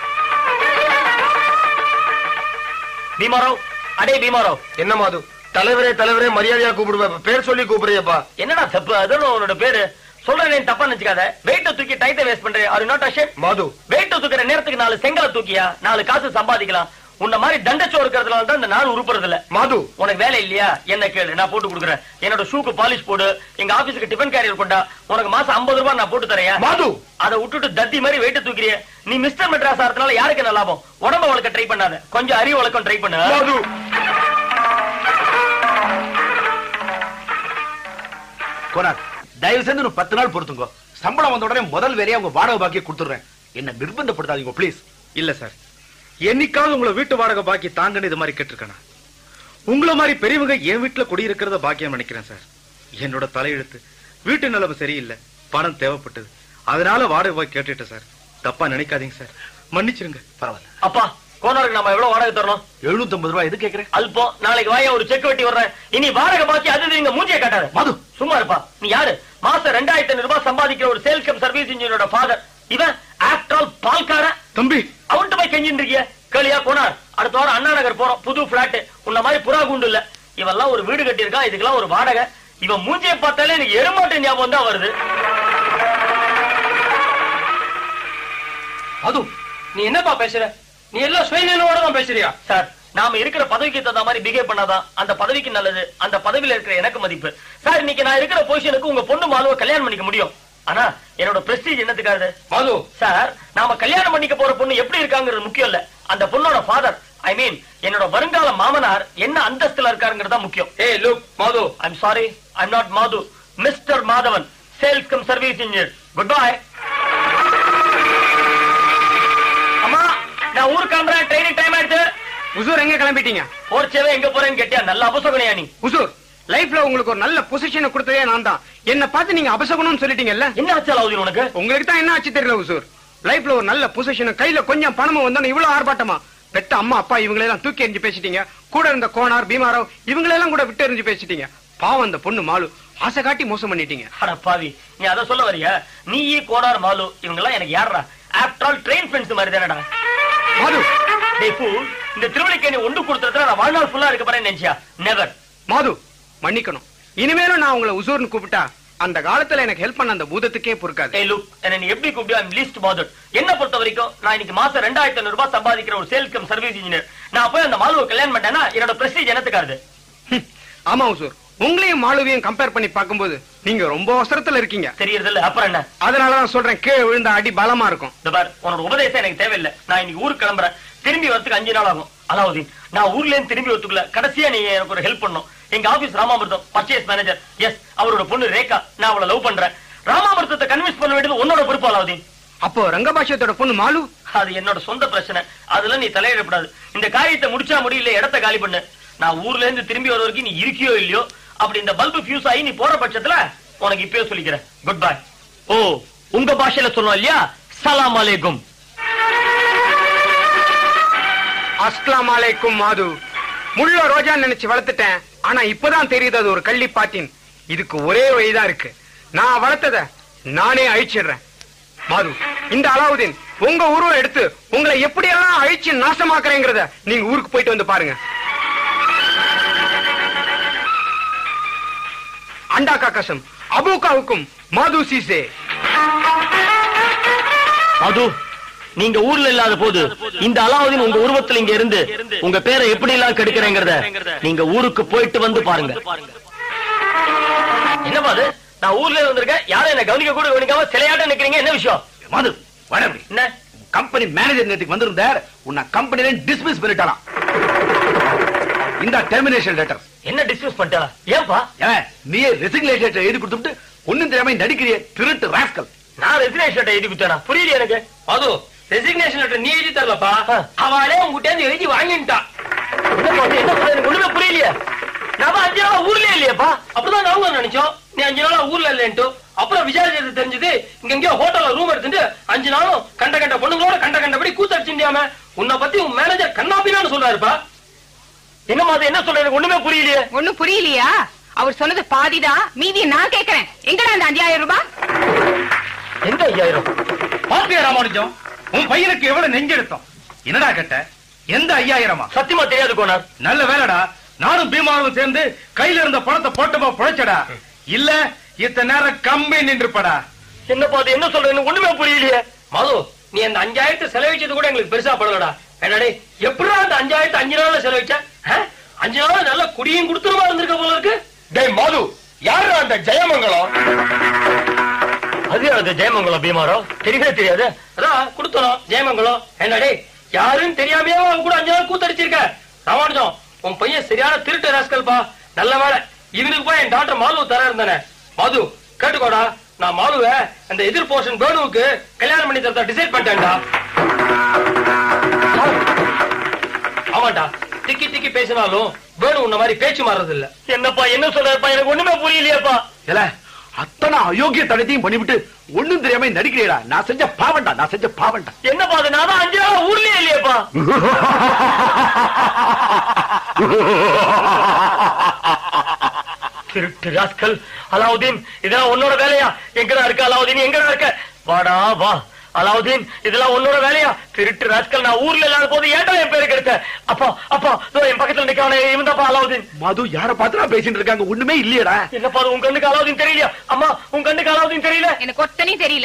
பீமாராவ் அடே பீமாராவ் என்ன மாது தலைவரே தலைவரே மரியாதையா கூப்பிடுவேன் பேர் சொல்லி கூப்பிடுறியப்பா என்னடா தப்பு அதெல்லாம் உன்னோட பேரு சொல்றேன் தப்பா நினைச்சுக்காத வெயிட்ட தூக்கி டைத்தை வேஸ்ட் பண்றேன் ஆர் நாட் அஷேம் மாது வெயிட்ட தூக்குற நேரத்துக்கு நாலு செங்கலை தூக்கியா நாலு காசு சம்பாதிக்கலாம் உன்ன மாதிரி தண்டச்சோ இருக்கிறதுனால தான் இந்த நாள் உருப்புறது இல்ல மாது உனக்கு வேலை இல்லையா என்ன கேளு நான் போட்டு கொடுக்குறேன் என்னோட ஷூக்கு பாலிஷ் போடு எங்க ஆபீஸ்க்கு டிஃபன் கேரியர் கொண்டா உனக்கு மாசம் 50 ரூபாய் நான் போட்டு தரேன் மாது அதை விட்டுட்டு தத்தி மாதிரி வெயிட்ட தூக்கிறிய நீ மிஸ்டர் மெட்ராஸ் ஆறதுனால யாருக்கு என்ன லாபம் உடம்ப வளர்க்க ட்ரை பண்ணாத கொஞ்சம் அறிவு வளர்க்க ட்ரை பண்ணு மாது கோனார் தயவு செஞ்சு ஒரு பத்து நாள் பொறுத்துங்க சம்பளம் வந்த உடனே முதல் வேலையா உங்க வாடகை பாக்கிய கொடுத்துடுறேன் என்ன நிர்பந்தப்படுத்தாதீங்க ப்ளீஸ் இல்ல சார் என்னைக்காவது உங்களை வீட்டு வாடகை பாக்கி தாங்கன்னு இது மாதிரி கேட்டிருக்கேனா உங்களை மாதிரி பெரியவங்க என் வீட்டுல குடியிருக்கிறத பாக்கியம் நினைக்கிறேன் சார் என்னோட தலையெழுத்து வீட்டு நிலைமை சரியில்லை பணம் தேவைப்பட்டது அதனால வாடகை பாக்கி கேட்டுட்டேன் சார் தப்பா நினைக்காதீங்க சார் மன்னிச்சிருங்க பரவாயில்ல அப்பா கோனருக்கு நம்ம எவ்வளவு வாடகை தரணும் 750 ரூபாய் எது கேக்குறேன் அல்பம் நாளைக்கு வாயா ஒரு செக் வெட்டி வர்றேன் இனி வாடகை பாக்கி அது இது இங்க மூஞ்சிய காட்டாத மது. சும்மா இருப்பா நீ யாரு மாசம் ரெண்டாயிரத்தி ஐநூறு ரூபாய் சம்பாதிக்கிற ஒரு சேல்ஸ் கம் சர்வீஸ் இன்ஜினியரோட ஃபாதர் இவன் ஆஃப்டர் ஆல் பால்காரன் தம்பி அவன்கிட்ட போய் கெஞ்சின்னு இருக்கிய கேளியா போனார் அடுத்த வாரம் அண்ணா நகர் போறோம் புது பிளாட் உன்ன மாதிரி புறா குண்டு இல்ல இவெல்லாம் ஒரு வீடு கட்டியிருக்கான் இதுக்கெல்லாம் ஒரு வாடகை இவன் மூஞ்சியை பார்த்தாலே எனக்கு எருமாட்டு ஞாபகம் தான் வருது மது நீ என்னப்பா பேசுற நீ எல்லாம் சுயநிலவோட தான் பேசுறியா சார் நாம இருக்கிற பதவிக்கு தகுந்த மாதிரி பிஹேவ் பண்ணாதான் அந்த பதவிக்கு நல்லது அந்த பதவியில இருக்கிற எனக்கு மதிப்பு சார் இன்னைக்கு நான் இருக்கிற பொசிஷனுக்கு உங்க பொண்ணு மாலுவை கல்யாணம் பண்ணிக்க முடியும் ஆனா என்னோட பிரஸ்டீஜ் என்னத்துக்காது மது சார் நாம கல்யாணம் பண்ணிக்க போற பொண்ணு எப்படி இருக்காங்கிறது முக்கியம் இல்ல அந்த பொண்ணோட ஃபாதர் ஐ மீன் என்னோட வருங்கால மாமனார் என்ன அந்தஸ்துல இருக்காருங்கிறது தான் முக்கியம் ஏய் look Madhu I'm sorry I'm not Madhu mister Madhavan sales cum service engineer goodbye அம்மா நான் ஊருக்கு கிளம்புறேன் ட்ரெயினிங் டைம் ஆயிடுச்சு உசூர் எங்க கிளம்பிட்டீங்க போர்ச்சேவே எங்க போறேன்னு கேட்டியா நல்ல அபசகுனியா நீ உசூர் லைஃப்ல உங்களுக்கு ஒரு நல்ல பொசிஷனை கொடுத்ததே நான் தான் என்ன பார்த்து நீங்க அபசகுணம்னு சொல்லிட்டீங்கல்ல என்ன ஆச்சு அலாவுதீன் உனக்கு உங்களுக்கு தான் என்ன ஆச்சு தெரியல உசூர் லைஃப்ல ஒரு நல்ல பொசிஷன் கையில கொஞ்சம் பணமும் வந்தோன்னு இவ்வளவு ஆர்ப்பாட்டமா பெத்த அம்மா அப்பா இவங்களை எல்லாம் தூக்கி எறிஞ்சு பேசிட்டீங்க கூட இருந்த கோனார் பீமாராவ் இவங்களெல்லாம் கூட விட்டு எறிஞ்சு பேசிட்டீங்க பாவம் அந்த பொண்ணு மாலு ஆசை காட்டி மோசம் பண்ணிட்டீங்க அட பாவி நீ அத சொல்ல வரியா நீ கோனார் மாலு இவங்க எல்லாம் எனக்கு யாரா ஆஃப்டர் ஆல் ட்ரெயின் ஃப்ரெண்ட்ஸ் மாதிரி தானடா மாது டேய் fool, இந்த திருவள்ளிக்கேணி ஒன்று கொடுத்துறதுல நான் வாழ்நாள் ஃபுல்லா இருக்க போறேன்னு நினைச்சியா நெவர் மாது மன்னிக்கணும் இனிமேலும் நான் உங்களை உசூர்னு கூப்பிட்டா அந்த காலத்துல எனக்கு ஹெல்ப் பண்ண அந்த பூதத்துக்கே பொறுக்காது ஏய் லுக் என்ன நீ எப்படி கூப்பிட்டு ஐம் லீஸ்ட் பாதர்ட் என்ன பொறுத்த வரைக்கும் நான் இன்னைக்கு மாசம் ரெண்டாயிரத்தி ஐநூறு ரூபாய் சம்பாதிக்கிற ஒரு சேல்ஸ் கம் சர்வீஸ் இன்ஜினியர் நான் போய் அந்த மாலுவை கல்யாணம் பண்ணேன்னா என்னோட பிரஸ்டீஜ் என்னத்துக்காருது ஹம், ஆமா உசூர் உங்களையும் மாலுவையும் கம்பேர் பண்ணி பார்க்கும்போது நீங்க ரொம்ப அவசரத்துல இருக்கீங்க தெரியறது இல்ல அப்புறம் என்ன அதனாலதான் சொல்றேன் கீழே விழுந்த அடி பலமா இருக்கும் இந்த பார் உன்னோட உபதேசம் எனக்கு தேவையில்லை நான் இன்னைக்கு ஊருக்கு கிளம்புறேன் திரும்பி வரதுக்கு அஞ்சு நாள் ஆகும் அலாவுதீன் நான் ஊர்ல இருந்து திரும்பி வரதுக்குள்ள கடைசியா நீ எனக்கு ஒரு ஹெல்ப் பண்ணும் எங்க office Ramamirtham purchase manager yes அவரோட பொண்ணு ரேகா நான் அவளை லவ் பண்றேன் ராமாமிர்தத்தை கன்வின்ஸ் பண்ண வேண்டியது உன்னோட பொறுப்பு அலாவுதீன் அப்போ ரங்கபாஷ்யத்தோட பொண்ணு மாலு அது என்னோட சொந்த பிரச்சனை அதுல நீ தலையிடப்படாது இந்த காரியத்தை முடிச்சா முடியல இடத்த காலி பண்ணு நான் ஊர்ல இருந்து திரும்பி வர வரைக்கும் நீ இருக்கியோ இல்லையோ அப்படி இந்த பல்பு ஃபியூஸ் ஆகி நீ போற பட்சத்துல உனக்கு இப்பயே சொல்லிக்கிறேன் குட் பை ஓ உங்க பாஷையில சொன்னோம் இல்லையா சலாம் அலைக்கும் அஸ்லாம் அலைக்கும் மாது முள்ள ரோஜா நினைச்சு வளர்த்துட்டேன் ஆனா இப்பதான் தெரியுது அது ஒரு கள்ளிப்பாட்டின் இதுக்கு ஒரே வழிதான் இருக்கு நான் வளர்த்தத நானே அழிச்சிடுறேன் மாது இந்த அலாவுதீன் உங்க உருவம் எடுத்து உங்களை எப்படியெல்லாம் அழிச்சு நாசமாக்குறேங்கிறத நீங்க ஊருக்கு போயிட்டு வந்து பாருங்க அண்டா காக்கசம் அபூகாவுக்கும் மாது சீசே அது நீங்க ஊர்ல இல்லாத போது இந்த அலாவுதீன் உங்க உருவத்துல இங்க இருந்து உங்க பேரை எப்படி எல்லாம் கெடுக்கிறேங்கிறத நீங்க ஊருக்கு போயிட்டு வந்து பாருங்க என்னப்பா அது நான் ஊர்ல வந்திருக்கேன் யாரும் என்ன கவனிக்க கூட கவனிக்காம சிலையாட்டம் நிக்கிறீங்க என்ன விஷயம் மது வடபடி என்ன கம்பெனி மேனேஜர் நேற்றுக்கு வந்திருந்தார் உன்னை கம்பெனில டிஸ்மிஸ் பண்ணிட்டாலாம் இந்த டெர்மினேஷன் லெட்டர் என்ன டிஸ்கஸ் பண்ணிட்டா ஏன்பா ஏன் நீயே ரெசிக்னேஷன் லெட்டர் எழுதி கொடுத்துட்டு ஒண்ணும் தெரியாம நடிக்கிறிய திருட்டு ராஸ்கல் நான் ரெசிக்னேஷன் எழுதி கொடுத்தேனா புரியல எனக்கு அது ரெசிக்னேஷன் லெட்டர் நீ எழுதி தரலப்பா ஆ. அவளே உங்ககிட்ட இருந்து எழுதி வாங்கிட்டான் என்னப்பா இது? என்ன சொல்ற? எனக்கு ஒண்ணுமே புரியலையே நம்ம அஞ்சு நாளா ஊர்ல இல்லையப்பா அப்படிதான் நாங்க நினைச்சோம் நீ அஞ்சு நாளா ஊர்ல இல்லைன்ட்டு அப்புறம் விசாரிச்சது தெரிஞ்சது இங்க எங்கேயோ ஹோட்டல்ல ரூம் எடுத்துட்டு அஞ்சு நாளும் கண்ட கண்ட பொண்ணுங்களோட கண்ட கண்டபடி கூத்தடிச்சுட்டியாம உன்னை பத்தி உன் மேனேஜர் கண்ணாபின்னு சொல்றாருப்பா என்னம்மா அது என்ன சொல்ற எனக்கு ஒண்ணுமே புரியலையே ஒண்ணும் புரியலையா அவர் சொன்னது பாதிதான் மீதியை நான் கேக்குறேன் எங்கடா அந்த அஞ்சாயிரம் ரூபாய் எந்த ஐயாயிரம் பாத்தியா ராமானுஜம் உன் பையனுக்கு எவ்வளவு நெஞ்செடுத்தோம் என்னடா கேட்ட எந்த ஐயாயிரமா சத்தியமா தெரியாது கோனார் நல்ல வேலைடா நானும் பீமாவும் சேர்ந்து கையில இருந்த பணத்தை போட்டமா புழைச்சடா இல்ல இத்தனை நேரம் கம்பி நின்றுப்படா என்னப்பா அது என்ன சொல்ற எனக்கு ஒண்ணுமே புரியலையே மது நீ அந்த அஞ்சாயிரத்தை செலவழிச்சது கூட எங்களுக்கு பெருசா படலடா என்னடே எப்படிடா அந்த அஞ்சாயிரத்தை அஞ்சு நாள்ல செலவழிச்ச ஆ? அஞ்சு நாள் நல்ல குடியும் கொடுத்துருமா இருந்திருக்க போல இருக்கு டேய் மது யாரு அந்த ஜெயமங்கலம் அது யாரு ஜெயமங்கலம் பீமாரோ தெரியவே தெரியாது அதான் கொடுத்தோம் ஜெயமங்கலம் என்னடே யாருன்னு தெரியாமையே அவன் கூட அஞ்சு நாள் கூத்தடிச்சிருக்க ராமானுஜம் உன் பையன் சரியான திருட்டு ராஸ்கல்பா நல்ல வேலை இவனுக்கு போய் என் டாக்டர் மாலு தர இருந்தானே மது கேட்டுக்கோடா நான் மாலுவ அந்த எதிர் போர்ஷன் வேணுவுக்கு கல்யாணம் பண்ணி தரதா டிசைட் பண்ணிட்டேன்டா ஆமாண்டா திக்கி திக்கி பேசினாலும் வேணு உன்ன மாதிரி பேச்சு மாறுறது இல்ல என்னப்பா என்ன சொல்றப்பா எனக்கு ஒண்ணுமே புரியலையேப்பா இல்ல அத்தனை அயோக்கிய தடத்தையும் பண்ணிவிட்டு ஒண்ணும் தெரியாம நடிக்கிறீடா நான் செஞ்ச பாவண்டா நான் செஞ்ச பாவண்டா என்னப்பா அது நான் தான் அஞ்சு நாள் ஊர்லயே இல்லையேப்பா திருட்டு ராஸ்கல் அலாவுதீன் இதெல்லாம் உன்னோட வேலையா எங்கடா இருக்க அலாவுதீன் எங்கடா இருக்க வாடா வா அலாவுதீன் இதெல்லாம் உன்னோட வேலையா திருட்டு ராஸ்கல் நான் ஊர்ல இல்லாத போது ஏன்டா என் பேரு கெடுத்த அப்பா அப்பா இதோ என் பக்கத்துல நிக்கானே இவன் தான்ப்பா அலாவுதீன் மது யார பாத்துறா பேசிட்டு இருக்காங்க ஒண்ணுமே இல்லையடா என்னப்பா அது உன் கண்ணுக்கு அலாவுதீன் தெரியலையா அம்மா உன் கண்ணுக்கு அலாவுதீன் தெரியல எனக்கு ஒத்தனையும் தெரியல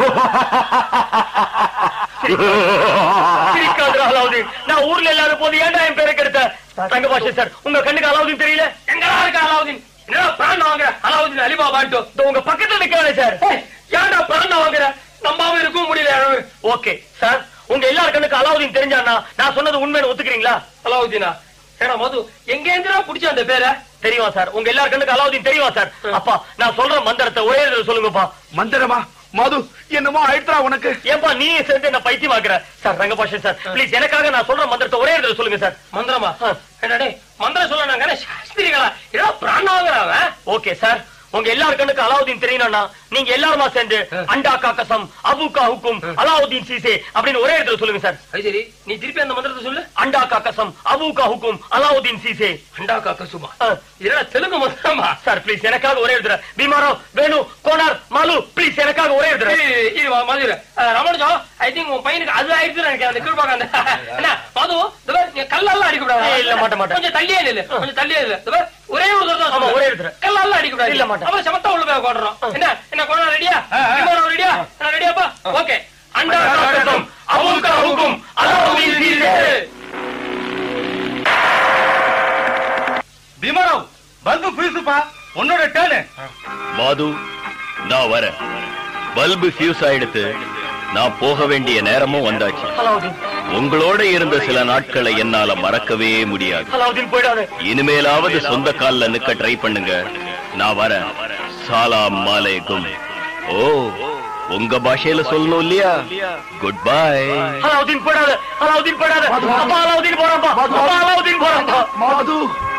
சிரிக்காதடா அலாவுதீன் நான் ஊர்ல இல்லாத போது ஏன்டா என் பேரை கெடுத்த தங்க பாஷா சார் உங்க கண்ணுக்கு அலாவுதீன் தெரியல எங்கடா இருக்க அலாவுதீன் என்னடா பிராண்ட் வாங்குற அலாவுதீன் அலிபாபான்ட்டு இதோ உங்க பக்கத்துல நிக்கானே சார் ஏய், ஏன்டா பிராண்ட் வாங்குற நம்பாம இருக்கவும் முடியல ஓகே சார் உங்க எல்லார் கண்ணுக்கு அலாவுதீன் தெரிஞ்சானா நான் சொன்னது உண்மைன்னு ஒத்துக்கிறீங்களா அலாவுதீனா ஏடா மது எங்க இருந்துடா புடிச்ச அந்த பேரை தெரியுமா சார் உங்க எல்லார் கண்ணுக்கு அலாவுதீன் தெரியுமா சார் அப்பா நான் சொல்ற மந்திரத்தை ஒரே இதுல சொல்லுங்கப்பா மந்திரமா மது என்னமோ ஆயிடுறா உனக்கு ஏன்பா நீ சேர்ந்து என்ன பைத்தியமாக்குற சார் ரங்கபாஷன் சார் ப்ளீஸ் எனக்காக நான் சொல்ற மந்திரத்தை ஒரே இதுல சொல்லுங்க சார் மந்திரமா என்னடே மந்திரம் சொல்ல நாங்க சாஸ்திரிகளா ஏதோ பிராண்ட் வாங்குறாங்க ஓகே சார் உங்க எல்லார் கண்ணுக்கு அலாவுதீன் தெரியணும்னா நீங்க எல்லாருமா சேர்ந்து அண்டா காக்கசம் அபுகா ஹுக்கும் அலாவுதீன் சீசே அப்படின்னு ஒரே இடத்துல சொல்லுங்க சார் அது சரி நீ திருப்பி அந்த மந்திரத்தை சொல்லு அண்டா காக்கசம் அபுகா ஹுக்கும் அலாவுதீன் சீசே அண்டா காக்க சுமா ஆ. இதெல்லாம் தெலுங்கு மந்திரமா சார் ப்ளீஸ் எனக்காக ஒரே எழுதுற பீமாரோ வேணு கோனார் மாலு ப்ளீஸ் எனக்காக ஒரே எழுதுற இரு, இரு, வா, மது இரு. அஹ், ரமணுஜா ஐ திங்க் உன் பையனுக்கு அது ஆயிடுச்சு நினைக்கிறேன் அந்த கீழ்பாக்க அந்த என்ன மது இந்த பாரு, நீ கல்லெல்லாம் அடிக்க கூடாது ஏய், இல்ல, மாட்டேன், மாட்டேன். கொஞ்சம் தள்ளியே இல்ல கொஞ்சம் தள்ளியே இல்ல இந்த பாரு, ஒரே ஒரு தடவை தான் ஆமா, சொல்லு. ஒரே எழுதுறேன். கல்லெல்லாம் அடிக்க கூடாது இல்ல, மாட்டேன். அப்புறம் சமத்தா உள்ள போய் உட்காடுறோம் என்ன என்ன கொரோனா ரெடியா ரெடியா நான் ரெடியாப்பா ஓகே அண்டா காக்கசம் அபுகா ஹுக்கும் அலாவுதீன் சீசே பீமராவ் பல்பு பீசுப்பா உன்னோட டேர்னு மாது நான் வரேன் பல்பு ஃபியூஸ் ஆயிடுத்து நான் போக வேண்டிய நேரமும் வந்தாச்சு அலாவுதீன் உங்களோட இருந்த சில நாட்களை என்னால மறக்கவே முடியாது அலாவுதீன் போயிடாது இனிமேலாவது சொந்த கால்ல நிக்க ட்ரை பண்ணுங்க நான் வரேன் சாலாம் மாலைக்கும் ஓ உங்க பாஷையில சொல்லணும் இல்லையா குட் பை அலாவுதீன் போடாத அலாவுதீன் போடாத அப்பா அலாவுதீன் போறான்ப்பா அப்பா அலாவுதீன் போறான்ப்பா மாது